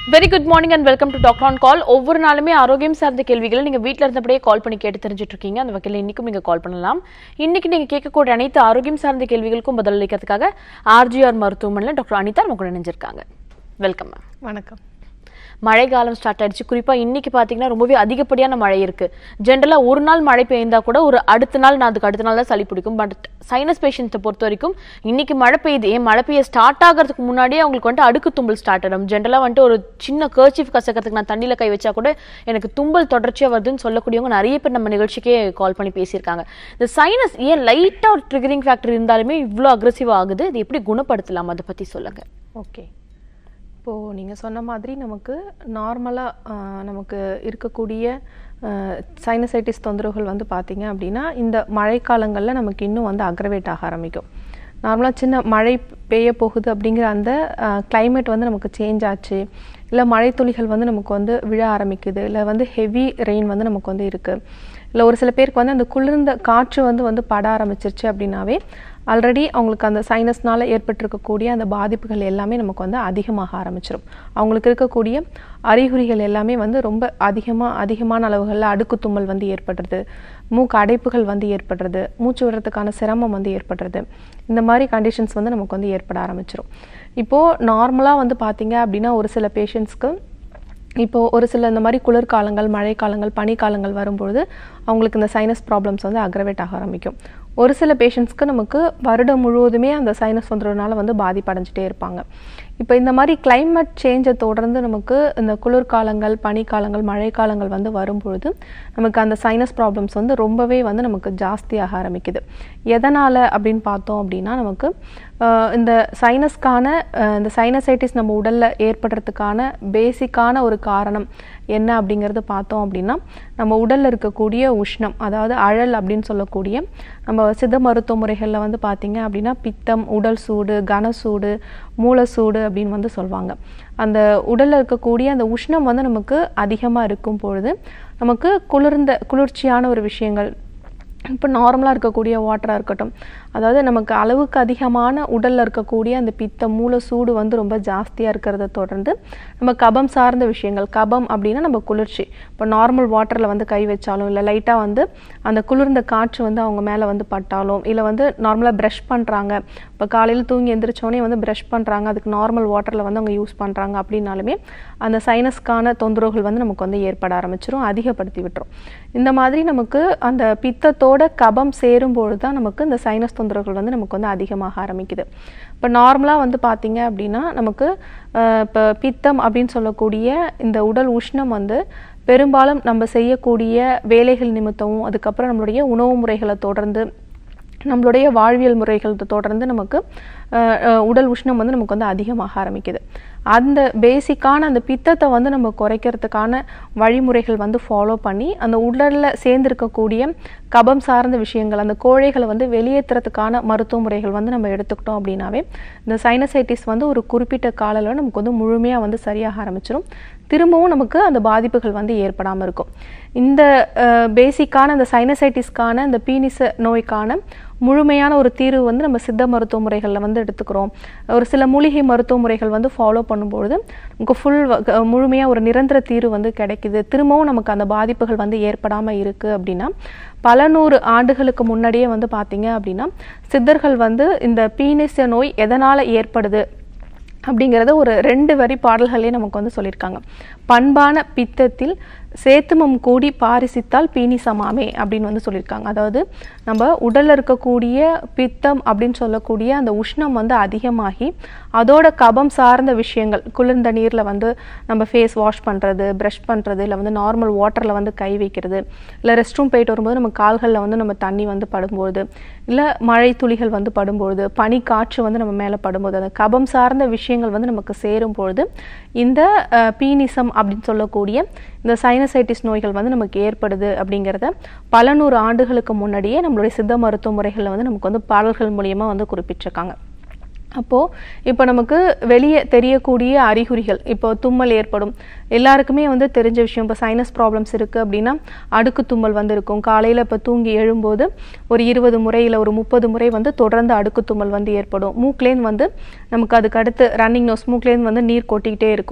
Very good morning and welcome to doctor on call ஒவ்வொரு நாளுமே ஆரோக்கியம் சார்ந்த கேள்விகளை நீங்க வீட்ல இருந்தபடியே கால் பண்ணி கேட்டு தெரிஞ்சுட்டு இருக்கீங்க அந்த வகையில் இன்னைக்கும் நீங்க கால் பண்ணலாம் இன்னைக்கு நீங்க கேட்கக்கூடிய அனைத்து ஆரோக்கியம் சார்ந்த கேள்விகளுக்கும் பதிலளிக்கிறதுக்காக ஆர்ஜிஆர் மருத்துவமனையில் டாக்டர் அனிதா நம்ம கூட இணைஞ்சிருக்காங்க வெல்கம் மேம் வணக்கம் மழை காலம் ஸ்டார்ட் ஆயிடுச்சு குறிப்பா இன்னைக்கு பாத்தீங்கன்னா ரொம்பவே அதிகப்படியான மழை இருக்கு ஜென்ரலா ஒரு நாள் மழை பெய்ந்தா கூட ஒரு அடுத்த நாள் நான் அதுக்கு அடுத்த நாள் தான் சளி பிடிக்கும் பட் சைனஸ் பேஷண்ட்டை பொறுத்த வரைக்கும் இன்னைக்கு மழை பெய்யுது ஏன் மழை பெய்ய ஸ்டார்ட் ஆகிறதுக்கு முன்னாடியே அவங்களுக்கு வந்துட்டு அடுக்கு தும்பல் ஸ்டார்ட் ஆகும் ஜென்ரலா வந்துட்டு ஒரு சின்ன கர்ச்சீஃப் கசக்கிறதுக்கு நான் தண்ணியில கை வச்சா கூட எனக்கு தும்பல் தொடர்ச்சியா வருதுன்னு சொல்லக்கூடியவங்க நிறைய பேர் நம்ம நிகழ்ச்சிக்கே கால் பண்ணி பேசியிருக்காங்க இந்த சைனஸ் ஏன் லைட்டா ஒரு ட்ரிகரிங் ஃபேக்டர் இருந்தாலுமே இவ்வளோ அக்ரெசிவ் ஆகுது இது எப்படி குணப்படுத்தலாம் அதை பத்தி சொல்லுங்க ஓகே இப்போது நீங்கள் சொன்ன மாதிரி நமக்கு நார்மலாக நமக்கு இருக்கக்கூடிய சைனசைட்டிஸ் தொந்தரவுகள் வந்து பார்த்தீங்க அப்படின்னா இந்த மழைக்காலங்களில் நமக்கு இன்னும் வந்து அக்ரவேட் ஆக ஆரம்பிக்கும் நார்மலாக சின்ன மழை பெய்ய போகுது அப்படிங்கிற அந்த கிளைமேட் வந்து நமக்கு சேஞ்ச் ஆச்சு இல்லை மழை துளிகள் வந்து நமக்கு வந்து விழ ஆரம்பிக்குது இல்லை வந்து ஹெவி ரெயின் வந்து நமக்கு வந்து இருக்குது இல்லை ஒரு சில பேருக்கு வந்து அந்த குளிர்ந்த காற்று வந்து வந்து பட ஆரம்பிச்சிருச்சு அப்படின்னாவே ஆல்ரெடி அவங்களுக்கு அந்த சைனஸ்னால ஏற்பட்டிருக்கக்கூடிய அந்த பாதிப்புகள் எல்லாமே நமக்கு வந்து அதிகமாக ஆரம்பிச்சிடும் அவங்களுக்கு இருக்கக்கூடிய அறிகுறிகள் எல்லாமே வந்து ரொம்ப அதிகமாக அதிகமான அளவுகளில் அடுக்கு தும்மல் வந்து ஏற்படுறது மூக்கு அடைப்புகள் வந்து ஏற்படுறது மூச்சு விடுறதுக்கான சிரமம் வந்து ஏற்படுறது இந்த மாதிரி கண்டிஷன்ஸ் வந்து நமக்கு வந்து ஏற்பட ஆரம்பிச்சிடும் இப்போது நார்மலாக வந்து பார்த்தீங்க அப்படின்னா ஒரு சில பேஷண்ட்ஸ்க்கு இப்போது ஒரு சில இந்த மாதிரி குளிர்காலங்கள் மழைக்காலங்கள் பனிக்காலங்கள் வரும்பொழுது அவங்களுக்கு இந்த சைனஸ் ப்ராப்ளம்ஸ் வந்து அக்ரவேட் ஆக ஆரம்பிக்கும் ஒரு சில பேஷண்ட்ஸ்க்கு நமக்கு வருடம் முழுவதுமே அந்த சைனஸ் தொந்தரவுனால வந்து பாதிப்படைஞ்சிட்டே இருப்பாங்க இப்போ இந்த மாதிரி கிளைமேட் சேஞ்சை தொடர்ந்து நமக்கு இந்த குளிர்காலங்கள் பனிக்காலங்கள் மழைக்காலங்கள் வந்து வரும்பொழுது நமக்கு அந்த சைனஸ் ப்ராப்ளம்ஸ் வந்து ரொம்பவே வந்து நமக்கு ஜாஸ்தியாக ஆரம்பிக்குது எதனால் அப்படின்னு பார்த்தோம் அப்படின்னா நமக்கு இந்த சைனஸ்க்கான இந்த சைனசைட்டிஸ் நம்ம உடலில் ஏற்படுறதுக்கான பேசிக்கான ஒரு காரணம் என்ன அப்படிங்கிறது பார்த்தோம் அப்படின்னா நம்ம உடலில் இருக்கக்கூடிய உஷ்ணம் அதாவது அழல் அப்படின்னு சொல்லக்கூடிய நம்ம சித்த மருத்துவ முறைகளில் வந்து பார்த்தீங்க அப்படின்னா பித்தம் உடல் சூடு கனசூடு மூலசூடு அப்படின்னு வந்து சொல்லுவாங்க அந்த உடலில் இருக்கக்கூடிய அந்த உஷ்ணம் வந்து நமக்கு அதிகமாக இருக்கும் பொழுது நமக்கு குளிர்ந்த குளிர்ச்சியான ஒரு விஷயங்கள் இப்போ நார்மலாக இருக்கக்கூடிய வாட்டராக இருக்கட்டும் அதாவது நமக்கு அளவுக்கு அதிகமான உடலில் இருக்கக்கூடிய அந்த பித்தம் மூல சூடு வந்து ரொம்ப ஜாஸ்தியாக இருக்கிறத தொடர்ந்து நம்ம கபம் சார்ந்த விஷயங்கள் கபம் அப்படின்னா நம்ம குளிர்ச்சி இப்போ நார்மல் வாட்டரில் வந்து கை வச்சாலும் இல்லை லைட்டாக வந்து அந்த குளிர்ந்த காற்று வந்து அவங்க மேலே வந்து பட்டாலும் இல்லை வந்து நார்மலாக ப்ரஷ் பண்ணுறாங்க இப்போ காலையில் தூங்கி எந்திரிச்சோடனே வந்து ப்ரஷ் பண்ணுறாங்க அதுக்கு நார்மல் வாட்டரில் வந்து அவங்க யூஸ் பண்ணுறாங்க அப்படின்னாலுமே அந்த சைனஸ்க்கான தொந்தரவுகள் வந்து நமக்கு வந்து ஏற்பட ஆரம்பிச்சிரும் அதிகப்படுத்தி விட்டுரும் இந்த மாதிரி நமக்கு அந்த பித்தத்தோட கபம் சேரும்பொழுது தான் நமக்கு இந்த சைனஸ் தொந்தரவுகள் வந்து நமக்கு வந்து அதிகமாக ஆரம்பிக்குது இப்போ நார்மலாக வந்து பார்த்தீங்க அப்படின்னா நமக்கு இப்போ பித்தம் அப்படின்னு சொல்லக்கூடிய இந்த உடல் உஷ்ணம் வந்து பெரும்பாலும் நம்ம செய்யக்கூடிய வேலைகள் நிமித்தமும் அதுக்கப்புறம் நம்மளுடைய உணவு முறைகளை தொடர்ந்து நம்மளுடைய வாழ்வியல் முறைகள் தொடர்ந்து நமக்கு உடல் உஷ்ணம் வந்து நமக்கு வந்து அதிகமாக ஆரம்பிக்குது அந்த பேசிக்கான அந்த பித்தத்தை வந்து நம்ம குறைக்கிறதுக்கான வழிமுறைகள் வந்து ஃபாலோ பண்ணி அந்த உடலில் சேர்ந்திருக்கக்கூடிய கபம் சார்ந்த விஷயங்கள் அந்த கோழைகளை வந்து வெளியேற்றுறதுக்கான மருத்துவ முறைகள் வந்து நம்ம எடுத்துக்கிட்டோம் அப்படின்னாவே இந்த சைனசைட்டிஸ் வந்து ஒரு குறிப்பிட்ட காலையில் நமக்கு வந்து முழுமையாக வந்து சரியாக ஆரம்பிச்சிடும் திரும்பவும் நமக்கு அந்த பாதிப்புகள் வந்து ஏற்படாமல் இருக்கும் இந்த பேசிக்கான அந்த சைனசைட்டிஸ்க்கான இந்த பீனிச நோய்க்கான முழுமையான ஒரு தீர்வு வந்து நம்ம சித்த மருத்துவ முறைகளில் வந்து எடுத்துக்கிறோம் ஒரு சில மூலிகை மருத்துவ முறைகள் வந்து ஃபாலோ பண்ணும்பொழுது நமக்கு ஃபுல் முழுமையாக ஒரு நிரந்தர தீர்வு வந்து கிடைக்குது திரும்பவும் நமக்கு அந்த பாதிப்புகள் வந்து ஏற்படாமல் இருக்குது அப்படின்னா பல நூறு ஆண்டுகளுக்கு முன்னாடியே வந்து பார்த்தீங்க அப்படின்னா சித்தர்கள் வந்து இந்த பீனிச நோய் எதனால் ஏற்படுது அப்படிங்கிறத ஒரு ரெண்டு வரி பாடல்களே நமக்கு வந்து சொல்லியிருக்காங்க பண்பான பித்தத்தில் சேத்துமம் கூடி பாரிசித்தால் பீனி சமாமே அப்படின்னு வந்து சொல்லியிருக்காங்க அதாவது நம்ம உடலில் இருக்கக்கூடிய பித்தம் அப்படின்னு சொல்லக்கூடிய அந்த உஷ்ணம் வந்து அதிகமாகி அதோட கபம் சார்ந்த விஷயங்கள் குளிர்ந்த நீரில் வந்து நம்ம ஃபேஸ் வாஷ் பண்ணுறது ப்ரஷ் பண்ணுறது இல்லை வந்து நார்மல் வாட்டரில் வந்து கை வைக்கிறது இல்லை ரெஸ்ட் ரூம் போயிட்டு வரும்போது நம்ம கால்களில் வந்து நம்ம தண்ணி வந்து படும்போது இல்லை மழை துளிகள் வந்து படும்பொழுது பனி காற்று வந்து நம்ம மேலே படும்போது அந்த கபம் சார்ந்த விஷயங்கள் வந்து நமக்கு சேரும் பொழுது இந்த பீனிசம் அப்படின்னு சொல்லக்கூடிய இந்த சைனசைட்டிஸ் நோய்கள் வந்து நமக்கு ஏற்படுது அப்படிங்கிறத பல நூறு ஆண்டுகளுக்கு முன்னாடியே நம்மளுடைய சித்த மருத்துவ முறைகளில் வந்து நமக்கு வந்து பாடல்கள் மூலியமாக வந்து குறிப்பிட்டிருக்காங்க அப்போது இப்போ நமக்கு வெளியே தெரியக்கூடிய அறிகுறிகள் இப்போ தும்மல் ஏற்படும் எல்லாருக்குமே வந்து தெரிஞ்ச விஷயம் இப்போ சைனஸ் ப்ராப்ளம்ஸ் இருக்குது அப்படின்னா அடுக்கு தும்மல் வந்து இருக்கும் காலையில் இப்போ தூங்கி எழும்போது ஒரு இருபது முறை இல்லை ஒரு முப்பது முறை வந்து தொடர்ந்து அடுக்கு தும்மல் வந்து ஏற்படும் மூக்லேருந்து வந்து நமக்கு அதுக்கு அடுத்து ரன்னிங் நோஸ் மூக்லேருந்து வந்து நீர் கொட்டிக்கிட்டே இருக்கும்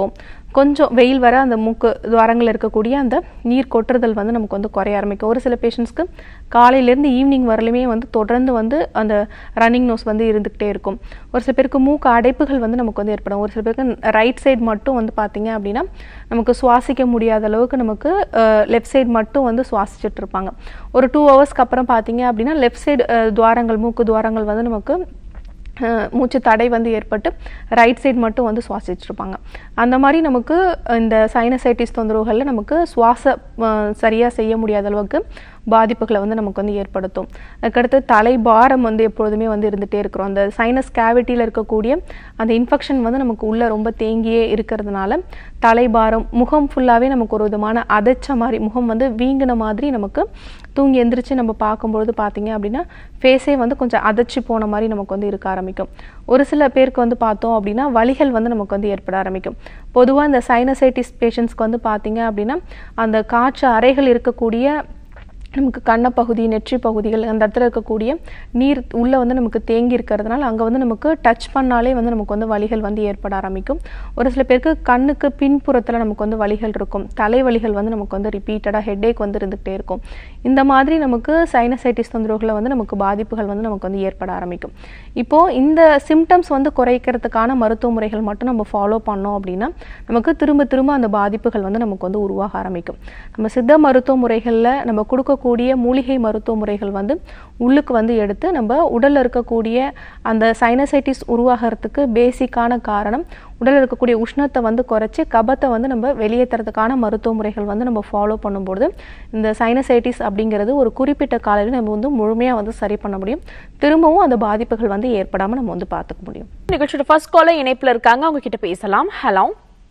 கொஞ்சம் வெயில் வர அந்த மூக்கு துவாரங்கள் இருக்கக்கூடிய அந்த நீர் கொட்டுறதல் வந்து நமக்கு வந்து குறைய ஆரம்பிக்கும் ஒரு சில பேஷண்ட்ஸ்க்கு காலையிலேருந்து ஈவினிங் வரலுமே வந்து தொடர்ந்து வந்து அந்த ரன்னிங் நோஸ் வந்து இருந்துக்கிட்டே இருக்கும் ஒரு சில பேருக்கு மூக்கு அடைப்புகள் வந்து நமக்கு வந்து ஏற்படும் ஒரு சில பேருக்கு ரைட் சைடு மட்டும் வந்து பார்த்தீங்க அப்படின்னா நமக்கு சுவாசிக்க முடியாத அளவுக்கு நமக்கு லெஃப்ட் சைடு மட்டும் வந்து சுவாசிச்சுட்டு இருப்பாங்க ஒரு டூ ஹவர்ஸ்க்கு அப்புறம் பார்த்தீங்க அப்படின்னா லெஃப்ட் சைடு துவாரங்கள் மூக்கு துவாரங்கள் வந்து நமக்கு அஹ், மூச்சு தடை வந்து ஏற்பட்டு ரைட் சைடு மட்டும் வந்து சுவாசிச்சிருப்பாங்க அந்த மாதிரி நமக்கு இந்த சைனசைட்டிஸ் தொந்தரவுகளில் நமக்கு சுவாச அஹ், சரியா செய்ய முடியாத அளவுக்கு பாதிப்புகளை வந்து நமக்கு வந்து ஏற்படுத்தும் அதுக்கடுத்து தலை பாரம் வந்து எப்பொழுதுமே வந்து இருந்துகிட்டே இருக்கிறோம் அந்த சைனஸ் கேவிட்டியில் இருக்கக்கூடிய அந்த இன்ஃபெக்ஷன் வந்து நமக்கு உள்ளே ரொம்ப தேங்கியே இருக்கிறதுனால தலைபாரம் முகம் ஃபுல்லாகவே நமக்கு ஒரு விதமான அதைச்ச மாதிரி முகம் வந்து வீங்கின மாதிரி நமக்கு தூங்கி எந்திரிச்சு நம்ம பார்க்கும்பொழுது பார்த்தீங்க அப்படின்னா ஃபேஸே வந்து கொஞ்சம் அதச்சி போன மாதிரி நமக்கு வந்து இருக்க ஆரம்பிக்கும் ஒரு சில பேருக்கு வந்து பார்த்தோம் அப்படின்னா வலிகள் வந்து நமக்கு வந்து ஏற்பட ஆரம்பிக்கும் பொதுவாக இந்த சைனசைட்டிஸ் பேஷண்ட்ஸ்க்கு வந்து பார்த்தீங்க அப்படின்னா அந்த காற்று அறைகள் இருக்கக்கூடிய நமக்கு கண்ணப்பகுதி நெற்றி பகுதிகள் அந்த இடத்துல இருக்கக்கூடிய நீர் உள்ளே வந்து நமக்கு தேங்கி இருக்கிறதுனால அங்கே வந்து நமக்கு டச் பண்ணாலே வந்து நமக்கு வந்து வலிகள் வந்து ஏற்பட ஆரம்பிக்கும் ஒரு சில பேருக்கு கண்ணுக்கு பின்புறத்தில் நமக்கு வந்து வலிகள் இருக்கும் தலைவலிகள் வந்து நமக்கு வந்து ரிப்பீட்டடாக ஹெட்டேக் வந்து இருந்துகிட்டே இருக்கும் இந்த மாதிரி நமக்கு சைனசைட்டிஸ் தொந்தரவுகளை வந்து நமக்கு பாதிப்புகள் வந்து நமக்கு வந்து ஏற்பட ஆரம்பிக்கும் இப்போது இந்த சிம்டம்ஸ் வந்து குறைக்கிறதுக்கான மருத்துவ முறைகள் மட்டும் நம்ம ஃபாலோ பண்ணோம் அப்படின்னா நமக்கு திரும்ப திரும்ப அந்த பாதிப்புகள் வந்து நமக்கு வந்து உருவாக ஆரம்பிக்கும் நம்ம சித்த மருத்துவ முறைகளில் நம்ம கொடுக்கக்கூடிய மூலிகை மருத்துவ முறைகள் வந்து உள்ளுக்கு வந்து எடுத்து நம்ம உடலில் இருக்கக்கூடிய அந்த சைனசைட்டிஸ் உருவாகிறதுக்கு பேசிக்கான காரணம் உடலில் இருக்கக்கூடிய உஷ்ணத்தை வந்து குறைச்சி கபத்தை வந்து நம்ம வெளியேற்றுறதுக்கான மருத்துவ முறைகள் வந்து நம்ம ஃபாலோ பண்ணும்போது இந்த சைனசைட்டிஸ் அப்படிங்கிறது ஒரு குறிப்பிட்ட காலையில் நம்ம வந்து முழுமையாக வந்து சரி பண்ண முடியும் திரும்பவும் அந்த பாதிப்புகள் வந்து ஏற்படாமல் நம்ம வந்து பார்த்துக்க முடியும் நிகழ்ச்சியோட ஃபர்ஸ்ட் காலர் இணைப்புல இருக்காங்க அவங்க கிட்ட பேசலாம் ஹலோ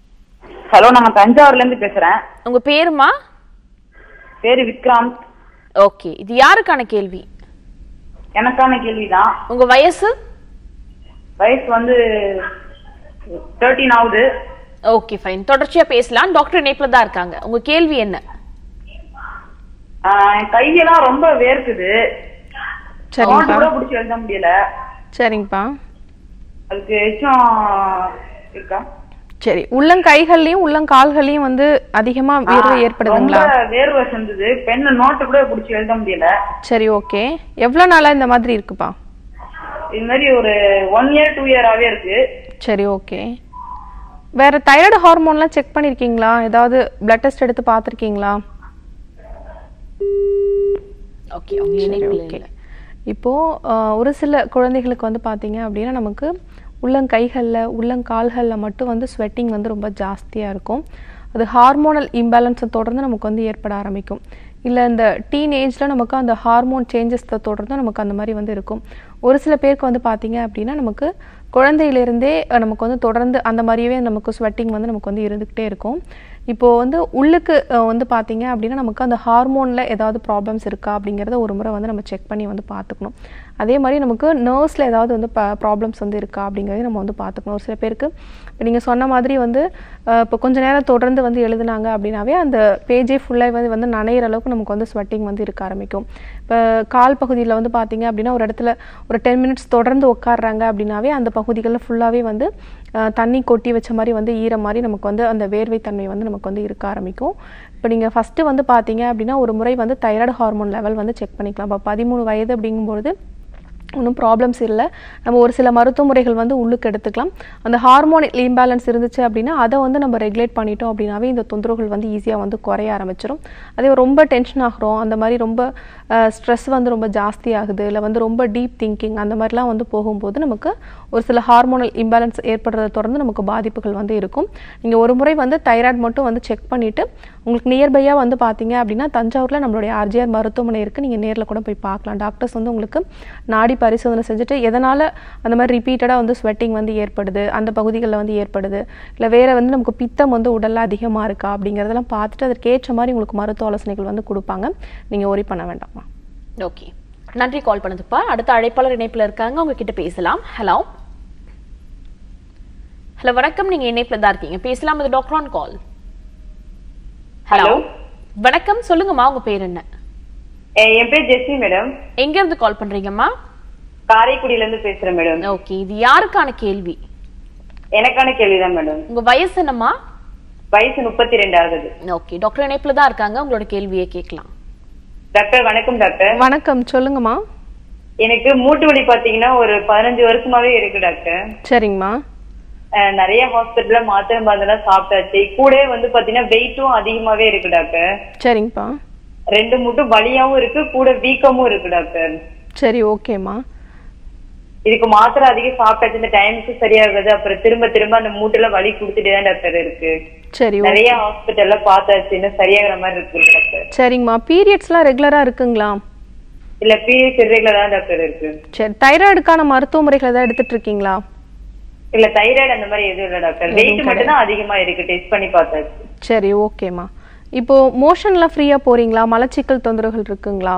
ஹலோ நாங்க தஞ்சாவூர்ல இருந்து பேசுறேன் உங்க பேருமா பேரு விக்ராந்த் ஓகே இது யாருக்கான கேள்வி எனக்கான கேள்விதான் உங்க வயசு வயசு வந்து தேர்ட்டீன் ஆகுது ஓகே ஃபைன் தொடர்ச்சியா பேசலாம் டாக்டர் இணைப்புல தான் இருக்காங்க உங்க கேள்வி என்ன ஆஹ் என் கையெல்லாம் ரொம்ப வேர்க்குது நோட்டு சரிங்கப்பா கூட பிடிச்சி எழுத முடியல சரிங்கப்பா அதுக்கு எச்சும் இருக்கா சரி உள்ளங்கைகள்லையும் உள்ளங்கால்கள்லையும் வந்து அதிகமா வியர்வை ஆஹ் ஏற்படுதுங்களா ரொம்ப வேர்வை செஞ்சது பெண்ணு நோட்டு கூட பிடிச்சி எழுத முடியல சரி ஓகே எவ்வளவு நாளா இந்த மாதிரி இருக்குப்பா இது மாதிரி ஒரு ஒன் இயர் டூ இயராவே இருக்கு சரி ஓகே வேற தைராய்டு ஹார்மோன்லாம் செக் பண்ணிருக்கீங்களா ஏதாவது பிளட் டெஸ்ட் எடுத்து பார்த்துருக்கீங்களா ஓகே அவங்க இணைப்புல ஓகே இல்ல இப்போ ஆஹ், ஒரு சில குழந்தைகளுக்கு வந்து பார்த்தீங்க அப்படின்னா நமக்கு உள்ளங்கைகளில் உள்ளங்கால்களில் மட்டும் வந்து ஸ்வெட்டிங் வந்து ரொம்ப ஜாஸ்தியாக இருக்கும் அது ஹார்மோனல் இம்பேலன்ஸை தொடர்ந்து நமக்கு வந்து ஏற்பட ஆரம்பிக்கும் இல்லை இந்த டீன் ஏஜில் நமக்கு அந்த ஹார்மோன் சேஞ்சஸை தொடர்ந்து நமக்கு அந்த மாதிரி வந்து இருக்கும் ஒரு சில பேருக்கு வந்து பார்த்தீங்க அப்படின்னா நமக்கு குழந்தையிலேருந்தே அஹ், நமக்கு வந்து தொடர்ந்து அந்த மாதிரியே நமக்கு ஸ்வெட்டிங் வந்து நமக்கு வந்து இருந்துக்கிட்டே இருக்கும் இப்போ வந்து உள்ளுக்கு அஹ், வந்து பார்த்தீங்க அப்படின்னா நமக்கு அந்த ஹார்மோனில் ஏதாவது ப்ராப்ளம்ஸ் இருக்கா அப்படிங்கிறத ஒரு முறை வந்து நம்ம செக் பண்ணி வந்து பார்த்துக்கணும் அதே மாதிரி நமக்கு நர்வ்ஸில் ஏதாவது வந்து ப்ராப்ளம்ஸ் வந்து இருக்கா அப்படிங்கிறதையும் நம்ம வந்து பார்த்துக்கணும் ஒரு சில பேருக்கு இப்போ நீங்கள் சொன்ன மாதிரி வந்து அஹ், இப்போ கொஞ்ச நேரம் தொடர்ந்து வந்து எழுதுனாங்க அப்படின்னாவே அந்த பேஜே ஃபுல்லாக வந்து வந்து நனையிற அளவுக்கு நமக்கு வந்து ஸ்வெட்டிங் வந்து இருக்க ஆரம்பிக்கும் இப்போ கால் பகுதியில் வந்து பார்த்தீங்க அப்படின்னா ஒரு இடத்துல ஒரு டென் மினிட்ஸ் தொடர்ந்து உட்காடுறாங்க அப்படின்னாவே அந்த பகுதிகளில் ஃபுல்லாகவே வந்து அஹ், தண்ணி கொட்டி வச்ச மாதிரி வந்து ஈரம் மாதிரி நமக்கு வந்து அந்த வேர்வை தன்மை வந்து நமக்கு வந்து இருக்க ஆரம்பிக்கும் இப்போ நீங்கள் ஃபஸ்ட்டு வந்து பார்த்தீங்க அப்படின்னா ஒரு முறை வந்து தைராய்டு ஹார்மோன் லெவல் வந்து செக் பண்ணிக்கலாம் இப்போ பதிமூணு வயது அப்படிங்கும்பொழுது ஒன்றும் ப்ராப்ளம்ஸ் இல்லை நம்ம ஒரு சில மருத்துவ முறைகள் வந்து உள்ளுக்கு எடுத்துக்கலாம் அந்த ஹார்மோன் இம்பேலன்ஸ் இருந்துச்சு அப்படின்னா அதை வந்து நம்ம ரெகுலேட் பண்ணிட்டோம் அப்படின்னாவே இந்த தொந்தரவுகள் வந்து ஈஸியாக வந்து குறைய ஆரம்பிச்சிடும் அதே ரொம்ப டென்ஷன் ஆகிறோம் அந்த மாதிரி ரொம்ப ஸ்ட்ரெஸ் வந்து ரொம்ப ஜாஸ்தி ஆகுது இல்லை வந்து ரொம்ப டீப் திங்கிங் அந்த மாதிரிலாம் வந்து போகும்போது நமக்கு ஒரு சில ஹார்மோனல் இம்பேலன்ஸ் ஏற்படுறதை தொடர்ந்து நமக்கு பாதிப்புகள் வந்து இருக்கும் நீங்கள் ஒரு முறை வந்து தைராய்டு மட்டும் வந்து செக் பண்ணிவிட்டு உங்களுக்கு நியர்பையாக வந்து பார்த்தீங்க அப்படின்னா தஞ்சாவூரில் நம்மளுடைய ஆர்ஜிஆர் மருத்துவமனை இருக்குது நீங்கள் நேரில் கூட போய் பார்க்கலாம் டாக்டர்ஸ் வந்து உங்களுக்கு நாடி பரிசோதனை செஞ்சுட்டு எதனால் அந்த மாதிரி ரிப்பீட்டடாக வந்து ஸ்வெட்டிங் வந்து ஏற்படுது அந்த பகுதிகளில் வந்து ஏற்படுது இல்லை வேறு வந்து நமக்கு பித்தம் வந்து உடலில் அதிகமாக இருக்கா அப்படிங்கிறதெல்லாம் பார்த்துட்டு அதற்கு ஏற்ற மாதிரி உங்களுக்கு மருத்துவ ஆலோசனைகள் வந்து கொடுப்பாங்க நீங்கள் ஒரி பண்ண வேண்டாமா ஓகே நன்றி கால் பண்ணதுப்பா அடுத்த அழைப்பாளர் இணைப்புல இருக்காங்க அவங்க கிட்ட பேசலாம் ஹலோ ஹலோ வணக்கம் நீங்க இணைப்புல தான் இருக்கீங்க பேசலாம் இது doctor on call hello Hello. வணக்கம் சொல்லுங்கம்மா உங்க பேர் என்ன எ- என் பேர் ஜெஸ்ஸி மேடம் எங்க இருந்து கால் பண்றீங்கம்மா காரைக்குடியில இருந்து பேசுறேன் மேடம் ஓகே இது யாருக்கான கேள்வி எனக்கான கேள்விதான் மேடம் உங்க வயசு என்னம்மா வயசு முப்பத்தி ரெண்டு ஆகுது ஓகே டாக்டர் இணைப்புல தான் இருக்காங்க உங்களோட கேள்வியை கேட்கலாம் டாக்டர் வணக்கம் டாக்டர் வணக்கம் சொல்லுங்கம்மா எனக்கு மூட்டு வலி பாத்தீங்கன்னா ஒரு பதினஞ்சு வருஷமாவே இருக்கு டாக்டர் சரிங்கம்மா அஹ் நிறைய ஹாஸ்பிட்டல்ல மாத்திரை மருந்தெல்லாம் சாப்பிட்டாச்சு கூடவே வந்து பாத்தீங்கன்னா வெயிட்டும் அதிகமாவே இருக்கு டாக்டர் சரிங்கப்பா ரெண்டு மூட்டும் வலியாவும் இருக்கு கூட வீக்கமும் இருக்கு டாக்டர் சரி ஓகேம்மா இதுக்கு மாத்திரை அதிகம் சாப்பிட்டாச்சு இந்த டைமுக்கு சரியாகுது அப்புறம் திரும்ப திரும்ப அந்த மூட்டுல வலி கொடுத்துட்டே தான் டாக்டர் இருக்கு சரி ஓ- நிறைய ஹாஸ்பிட்டல்ல பார்த்தாச்சு இன்னும் சரியாகிற மாதிரி இருக்கு டாக்டர் சரிங்கம்மா பீரியட்ஸ்லாம் ரெகுலராக இருக்குங்களா இல்ல பீரியட்ஸ் இர்ரெகுலரா தான் டாக்டர் இருக்கு சரி தைராய்டுக்கான மருத்துவ முறைகளை தான் எடுத்துட்டு இருக்கீங்களா இல்ல தைராய்டு அந்த மாதிரி எதுவும் இல்ல டாக்டர் வெயிட் மட்டும் தான் அதிகமா இருக்கு டெஸ்ட் பண்ணி பார்த்தாச்சு சரி ஓகேம்மா இப்போ மோஷன்லாம் ஃப்ரீயாக போறீங்களா மலச்சிக்கல் தொந்தரவுகள் இருக்குங்களா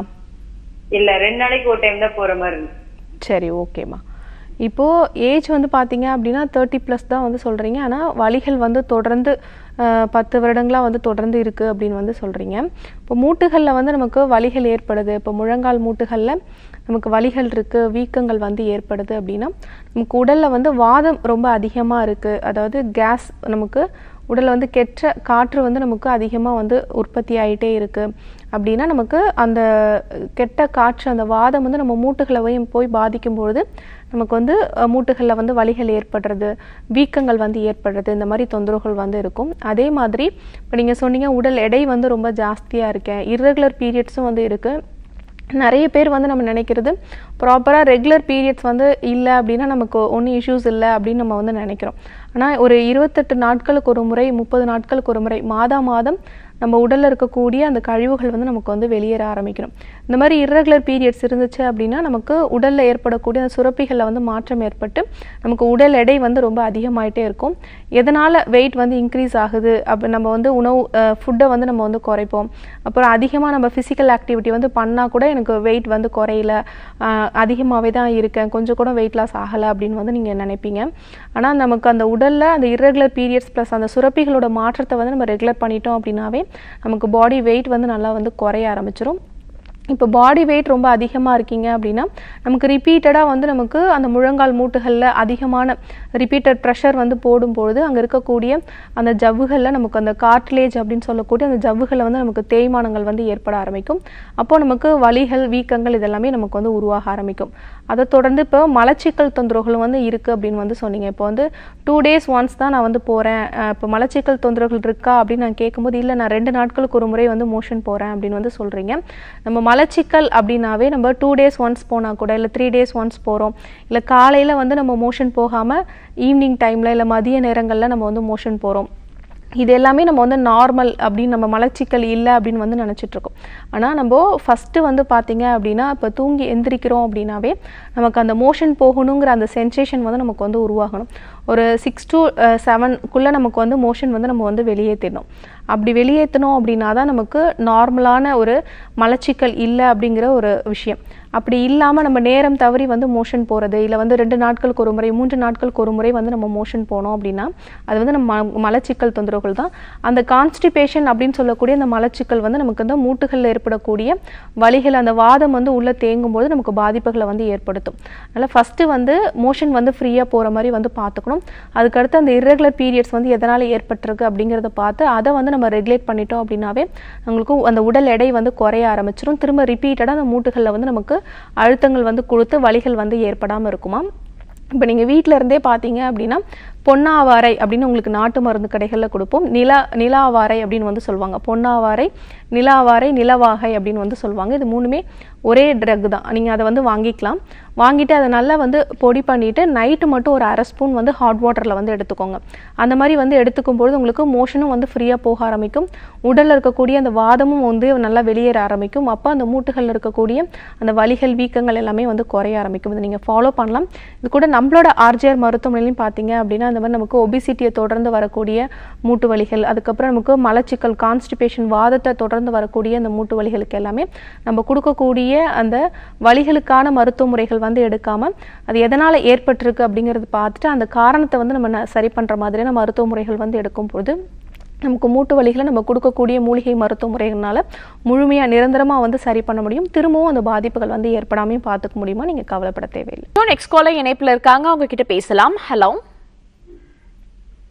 இல்ல ரெண்டு நாளைக்கு ஒரு டைம் தான் போற மாதிரி இருக்கு சரி ஓகேம்மா இப்போது ஏஜ் வந்து பார்த்தீங்க அப்படின்னா தேர்ட்டி ப்ளஸ் தான் வந்து சொல்கிறீங்க ஆனால் வலிகள் வந்து தொடர்ந்து அஹ், பத்து வருடங்களாக வந்து தொடர்ந்து இருக்குது அப்படின்னு வந்து சொல்கிறீங்க இப்போ மூட்டுகளில் வந்து நமக்கு வலிகள் ஏற்படுது இப்போ முழங்கால் மூட்டுகளில் நமக்கு வலிகள் இருக்குது வீக்கங்கள் வந்து ஏற்படுது அப்படின்னா நமக்கு உடலில் வந்து வாதம் ரொம்ப அதிகமாக இருக்குது அதாவது கேஸ் நமக்கு உடலில் வந்து கெட்ட காற்று வந்து நமக்கு அதிகமாக வந்து உற்பத்தி ஆகிட்டே இருக்குது அப்படின்னா நமக்கு அந்த கெட்ட காற்று அந்த வாதம் வந்து நம்ம மூட்டுகளை போய் போய் பாதிக்கும்பொழுது நமக்கு வந்து அஹ், மூட்டுகளில் வந்து வலிகள் ஏற்படுறது வீக்கங்கள் வந்து ஏற்படுறது இந்த மாதிரி தொந்தரவுகள் வந்து இருக்கும் அதே மாதிரி இப்போ நீங்கள் சொன்னீங்க உடல் எடை வந்து ரொம்ப ஜாஸ்தியாக இருக்கேன் irregular பீரியட்ஸும் வந்து இருக்குது நிறைய பேர் வந்து நம்ம நினைக்கிறது ப்ராப்பராக ரெகுலர் பீரியட்ஸ் வந்து இல்லை அப்படின்னா நமக்கு ஒன்றும் இஷ்யூஸ் இல்லை அப்படின்னு நம்ம வந்து நினைக்கிறோம் ஆனால் ஒரு இருபத்தெட்டு நாட்களுக்கு ஒரு முறை முப்பது நாட்களுக்கு ஒரு முறை மாதா மாதம் நம்ம உடலில் இருக்கக்கூடிய அந்த கழிவுகள் வந்து நமக்கு வந்து வெளியேற ஆரம்பிக்கணும் இந்த மாதிரி irregular பீரியட்ஸ் இருந்துச்சு அப்படின்னா நமக்கு உடலில் ஏற்படக்கூடிய அந்த சுரப்பிகளில் வந்து மாற்றம் ஏற்பட்டு நமக்கு உடல் எடை வந்து ரொம்ப அதிகமாயிட்டே இருக்கும் எதனால் வெயிட் வந்து இன்க்ரீஸ் ஆகுது அப்போ நம்ம வந்து உணவு ஃபுட்டை வந்து நம்ம வந்து குறைப்போம் அப்புறம் அதிகமாக நம்ம ஃபிசிக்கல் ஆக்டிவிட்டி வந்து பண்ணால் கூட எனக்கு வெயிட் வந்து குறையல அதிகமாகவே தான் இருக்கேன் கொஞ்சம் கூட வெயிட் லாஸ் ஆகலை அப்படின்னு வந்து நீங்கள் நினைப்பீங்க ஆனால் நமக்கு அந்த உடலில் அந்த irregular பீரியட்ஸ் ப்ளஸ் அந்த சுரப்பிகளோட மாற்றத்தை வந்து நம்ம ரெகுலர் பண்ணிட்டோம் அப்படின்னாவே நமக்கு பாடி வெயிட் வந்து நல்லா வந்து குறைய ஆரம்பிச்சிரும் இப்போ பாடி வெயிட் ரொம்ப அதிகமாக இருக்கீங்க அப்படின்னா நமக்கு ரிப்பீட்டடாக வந்து நமக்கு அந்த முழங்கால் மூட்டுகளில் அதிகமான ரிப்பீட்டட் ப்ரெஷர் வந்து போடும்பொழுது அங்கே இருக்கக்கூடிய அந்த ஜவ்வுகளில் நமக்கு அந்த கார்ட்லேஜ் அப்படின்னு சொல்லக்கூடிய அந்த ஜவ்வுகளில் வந்து நமக்கு தேய்மானங்கள் வந்து ஏற்பட ஆரம்பிக்கும் அப்போது நமக்கு வலிகள் வீக்கங்கள் இதெல்லாமே நமக்கு வந்து உருவாக ஆரம்பிக்கும் அதை தொடர்ந்து இப்போ மலச்சிக்கல் தொந்தரவுகள் வந்து இருக்குது அப்படின்னு வந்து சொன்னீங்க இப்போ வந்து டூ டேஸ் ஒன்ஸ் தான் நான் வந்து போகிறேன் இப்போ மலச்சிக்கல் தொந்தரவுகள் இருக்கா அப்படின்னு நான் கேட்கும்போது இல்லை நான் ரெண்டு நாட்களுக்கு ஒரு முறை வந்து மோஷன் போகிறேன் அப்படின்னு வந்து சொல்கிறீங்க நம்ம மலச்சிக்கல் அப்படின்னாவே நம்ம டூ டேஸ் ஒன்ஸ் போனால் கூட இல்லை த்ரீ டேஸ் ஒன்ஸ் போகிறோம் இல்லை காலையில் வந்து நம்ம மோஷன் போகாமல் ஈவினிங் டைமில் இல்லை மதிய நேரங்களில் நம்ம வந்து மோஷன் போகிறோம் இது எல்லாமே நம்ம வந்து நார்மல் அப்படின்னு நம்ம மலச்சிக்கல் இல்லை அப்படின்னு வந்து நினச்சிட்டு இருக்கோம் ஆனால் நம்ம ஃபஸ்ட்டு வந்து பார்த்தீங்க அப்படின்னா இப்போ தூங்கி எந்திரிக்கிறோம் அப்படின்னாவே நமக்கு அந்த மோஷன் போகணுங்கிற அந்த சென்சேஷன் வந்து நமக்கு வந்து உருவாகணும் ஒரு சிக்ஸ் டு செவன்குள்ளே நமக்கு வந்து மோஷன் வந்து நம்ம வந்து வெளியேற்றிடணும் அப்படி வெளியேற்றணும் அப்படின்னா தான் நமக்கு நார்மலான ஒரு மலச்சிக்கல் இல்லை அப்படிங்கிற ஒரு விஷயம் அப்படி இல்லாமல் நம்ம நேரம் தவறி வந்து மோஷன் போகிறது இல்லை வந்து ரெண்டு நாட்களுக்கு ஒரு முறை மூன்று நாட்களுக்கு ஒரு முறை வந்து நம்ம மோஷன் போனோம் அப்படின்னா அது வந்து நம்ம ம- மலச்சிக்கல் தொந்தரவுகள் தான் அந்த கான்ஸ்டிபேஷன் அப்படின்னு சொல்லக்கூடிய அந்த மலச்சிக்கல் வந்து நமக்கு வந்து மூட்டுகளில் ஏற்படக்கூடிய வலிகள் அந்த வாதம் வந்து உள்ளே தேங்கும் போது நமக்கு பாதிப்புகளை வந்து ஏற்படுத்தும் அதனால் ஃபஸ்ட்டு வந்து மோஷன் வந்து ஃப்ரீயாக போகிற மாதிரி வந்து பார்த்துக்கணும் அதுக்கடுத்து அந்த irregular பீரியட்ஸ் வந்து எதனால் ஏற்பட்டிருக்கு அப்படிங்கிறத பார்த்து அதை வந்து நம்ம ரெகுலேட் பண்ணிட்டோம் அப்படின்னாவே உங்களுக்கு அந்த உடல் எடை வந்து குறைய ஆரம்பிச்சிரும் திரும்ப ரிப்பீட்டடாக அந்த மூட்டுகளில் வந்து நமக்கு அழுத்தங்கள் வந்து கொடுத்து வலிகள் வந்து ஏற்படாமல் இருக்குமா இப்போ நீங்கள் வீட்டில் இருந்தே பார்த்தீங்க அப்படின்னா பொன்னாவாரை அப்படின்னு உங்களுக்கு நாட்டு மருந்து கடைகளில் கொடுப்போம் நிலா நிலாவாரை அப்படின்னு வந்து சொல்லுவாங்க பொன்னாவாரை நிலாவாரை நிலவாகை அப்படின்னு வந்து சொல்லுவாங்க இது மூணுமே ஒரே ட்ரக் தான் நீங்கள் அதை வந்து வாங்கிக்கலாம் வாங்கிட்டு அதை நல்லா வந்து பொடி பண்ணிவிட்டு நைட்டு மட்டும் ஒரு அரை ஸ்பூன் வந்து ஹாட் வாட்டரில் வந்து எடுத்துக்கோங்க அந்த மாதிரி வந்து எடுத்துக்கும் பொழுது உங்களுக்கு மோஷனும் வந்து ஃப்ரீயாக போக ஆரம்பிக்கும் உடலில் இருக்கக்கூடிய அந்த வாதமும் வந்து நல்லா வெளியேற ஆரம்பிக்கும் அப்போ அந்த மூட்டுகளில் இருக்கக்கூடிய அந்த வலிகள் வீக்கங்கள் எல்லாமே வந்து குறைய ஆரம்பிக்கும் இதை நீங்கள் ஃபாலோ பண்ணலாம் இது கூட நம்மளோட ஆர்ஜிஆர் மருத்துவமனையிலையும் பார்த்தீங்க அப்படின்னா அந்த மாதிரி நமக்கு ஒபிசிட்டியை தொடர்ந்து வரக்கூடிய மூட்டு வலிகள் அதுக்கப்புறம் நமக்கு மலச்சிக்கல் கான்ஸ்டிபேஷன் வாதத்தை தொடர்ந்து வரக்கூடிய அந்த மூட்டு வலிகளுக்கு எல்லாமே நம்ம கொடுக்கக்கூடிய அந்த வலிகளுக்கான மருத்துவ முறைகள் வந்து எடுக்காம அது எதனால் ஏற்பட்டிருக்கு அப்படிங்கிறது பார்த்துட்டு அந்த காரணத்தை வந்து நம்ம ந- சரி பண்ணுற மாதிரியான மருத்துவ முறைகள் வந்து எடுக்கும் பொழுது நமக்கு மூட்டு வலிகளை நம்ம கொடுக்கக்கூடிய மூலிகை மருத்துவ முறைகள்னால முழுமையாக நிரந்தரமாக வந்து சரி பண்ண முடியும் திரும்பவும் அந்த பாதிப்புகள் வந்து ஏற்படாமையும் பார்த்துக்க முடியுமா நீங்கள் கவலைப்பட தேவையில்லை நெக்ஸ்ட் காலர் இணைப்புல இருக்காங்க அவங்க கிட்ட பேசலாம் ஹலோ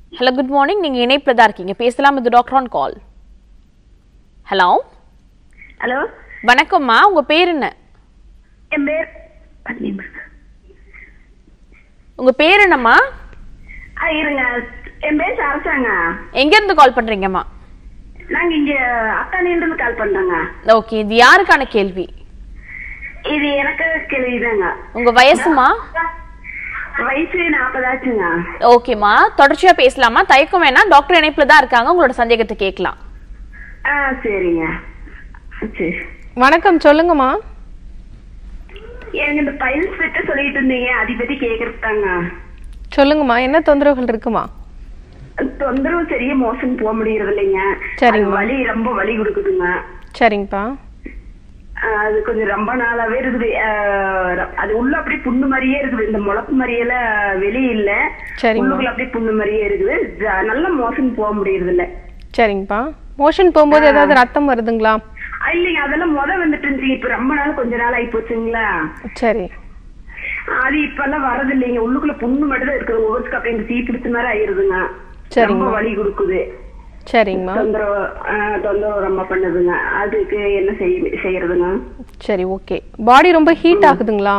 ஹலோ குட் மார்னிங் நீங்க இணைப்புல தான் இருக்கீங்க பேசலாம் இது doctor on call hello hello வணக்கம்மா உங்க பேர் என்ன என் பேர் உங்க பேர் என்னம்மா ஆ இருங்க என் பேர் சரசாங்க எங்க இருந்து கால் பண்றீங்கம்மா நாங்க இங்க அத்தானிலிருந்து கால் பண்றோங்க ஓகே இது யாருக்கான கேள்வி இது எனக்கு கேள்விதாங்க உங்க வயசுமா வயசு நாற்பதாச்சுங்க ஓகேம்மா தொடர்ச்சியா பேசலாமா தயக்கம் வேணாம் டாக்டர் இணைப்புல தான் இருக்காங்க உங்களோட சந்தேகத்தை கேட்கலாம் ஆ சரிங்க சரி வணக்கம் சொல்லுங்கம்மா எனக்கு இந்த பைல்ஸ் பற்றி சொல்லிட்டு இருந்தீங்க அதை பத்தி கேக்குறது தாங்க சொல்லுங்கம்மா என்ன தொந்தரவுகள் இருக்குமா தொந்தரவு சரியா மோசம் போக முடியறது இல்லைங்க சரிங்க. அது வலி ரொம்ப வலி கொடுக்குதுங்க சரிங்கப்பா ஆ, அது கொஞ்சம் ரொம்ப நாளாவே இருக்குது ஆ, அது உள்ள அப்படியே புண்ணு மாதிரியே இருக்குது இந்த முளப்பு மாதிரியெல்லாம் வெளியே இல்ல சரிங்கம்மா. உள்ளுக்குள்ள அப்படியே புண்ணு மாதிரியே இருக்குது ஜ- நல்ல மோசம் போக முடியறது இல்ல சரிங்கப்பா மோஷன் போகும்போது ஏதாவது ரத்தம் வருதுங்களா ஆ, இல்லைங்க அதெல்லாம் முத வந்துட்டு இருந்துச்சு இப்ப ரொம்ப நாள் கொஞ்ச நாள் ஆகி போச்சுங்களா சரி அது இப்ப எல்லாம் வரது இல்லைங்க உள்ளுக்குள்ள புண்ணு மட்டும் தான் இருக்குது ஒவ்வொருத்துக்கு அப்படியே இந்த தீ பிடிச்ச மாதிரி ஆயிருதுங்க சரிங்கம்மா. ரொம்ப வலி கொடுக்குது சரிங்கம்மா தொந்தரவு ஆ, தொந்தரவு ரொம்ப பண்ணுதுங்க அதுக்கு என்ன செய்ய செய்யறதுங்க சரி ஓகே பாடி ரொம்ப ஹீட் ஆகுதுங்களா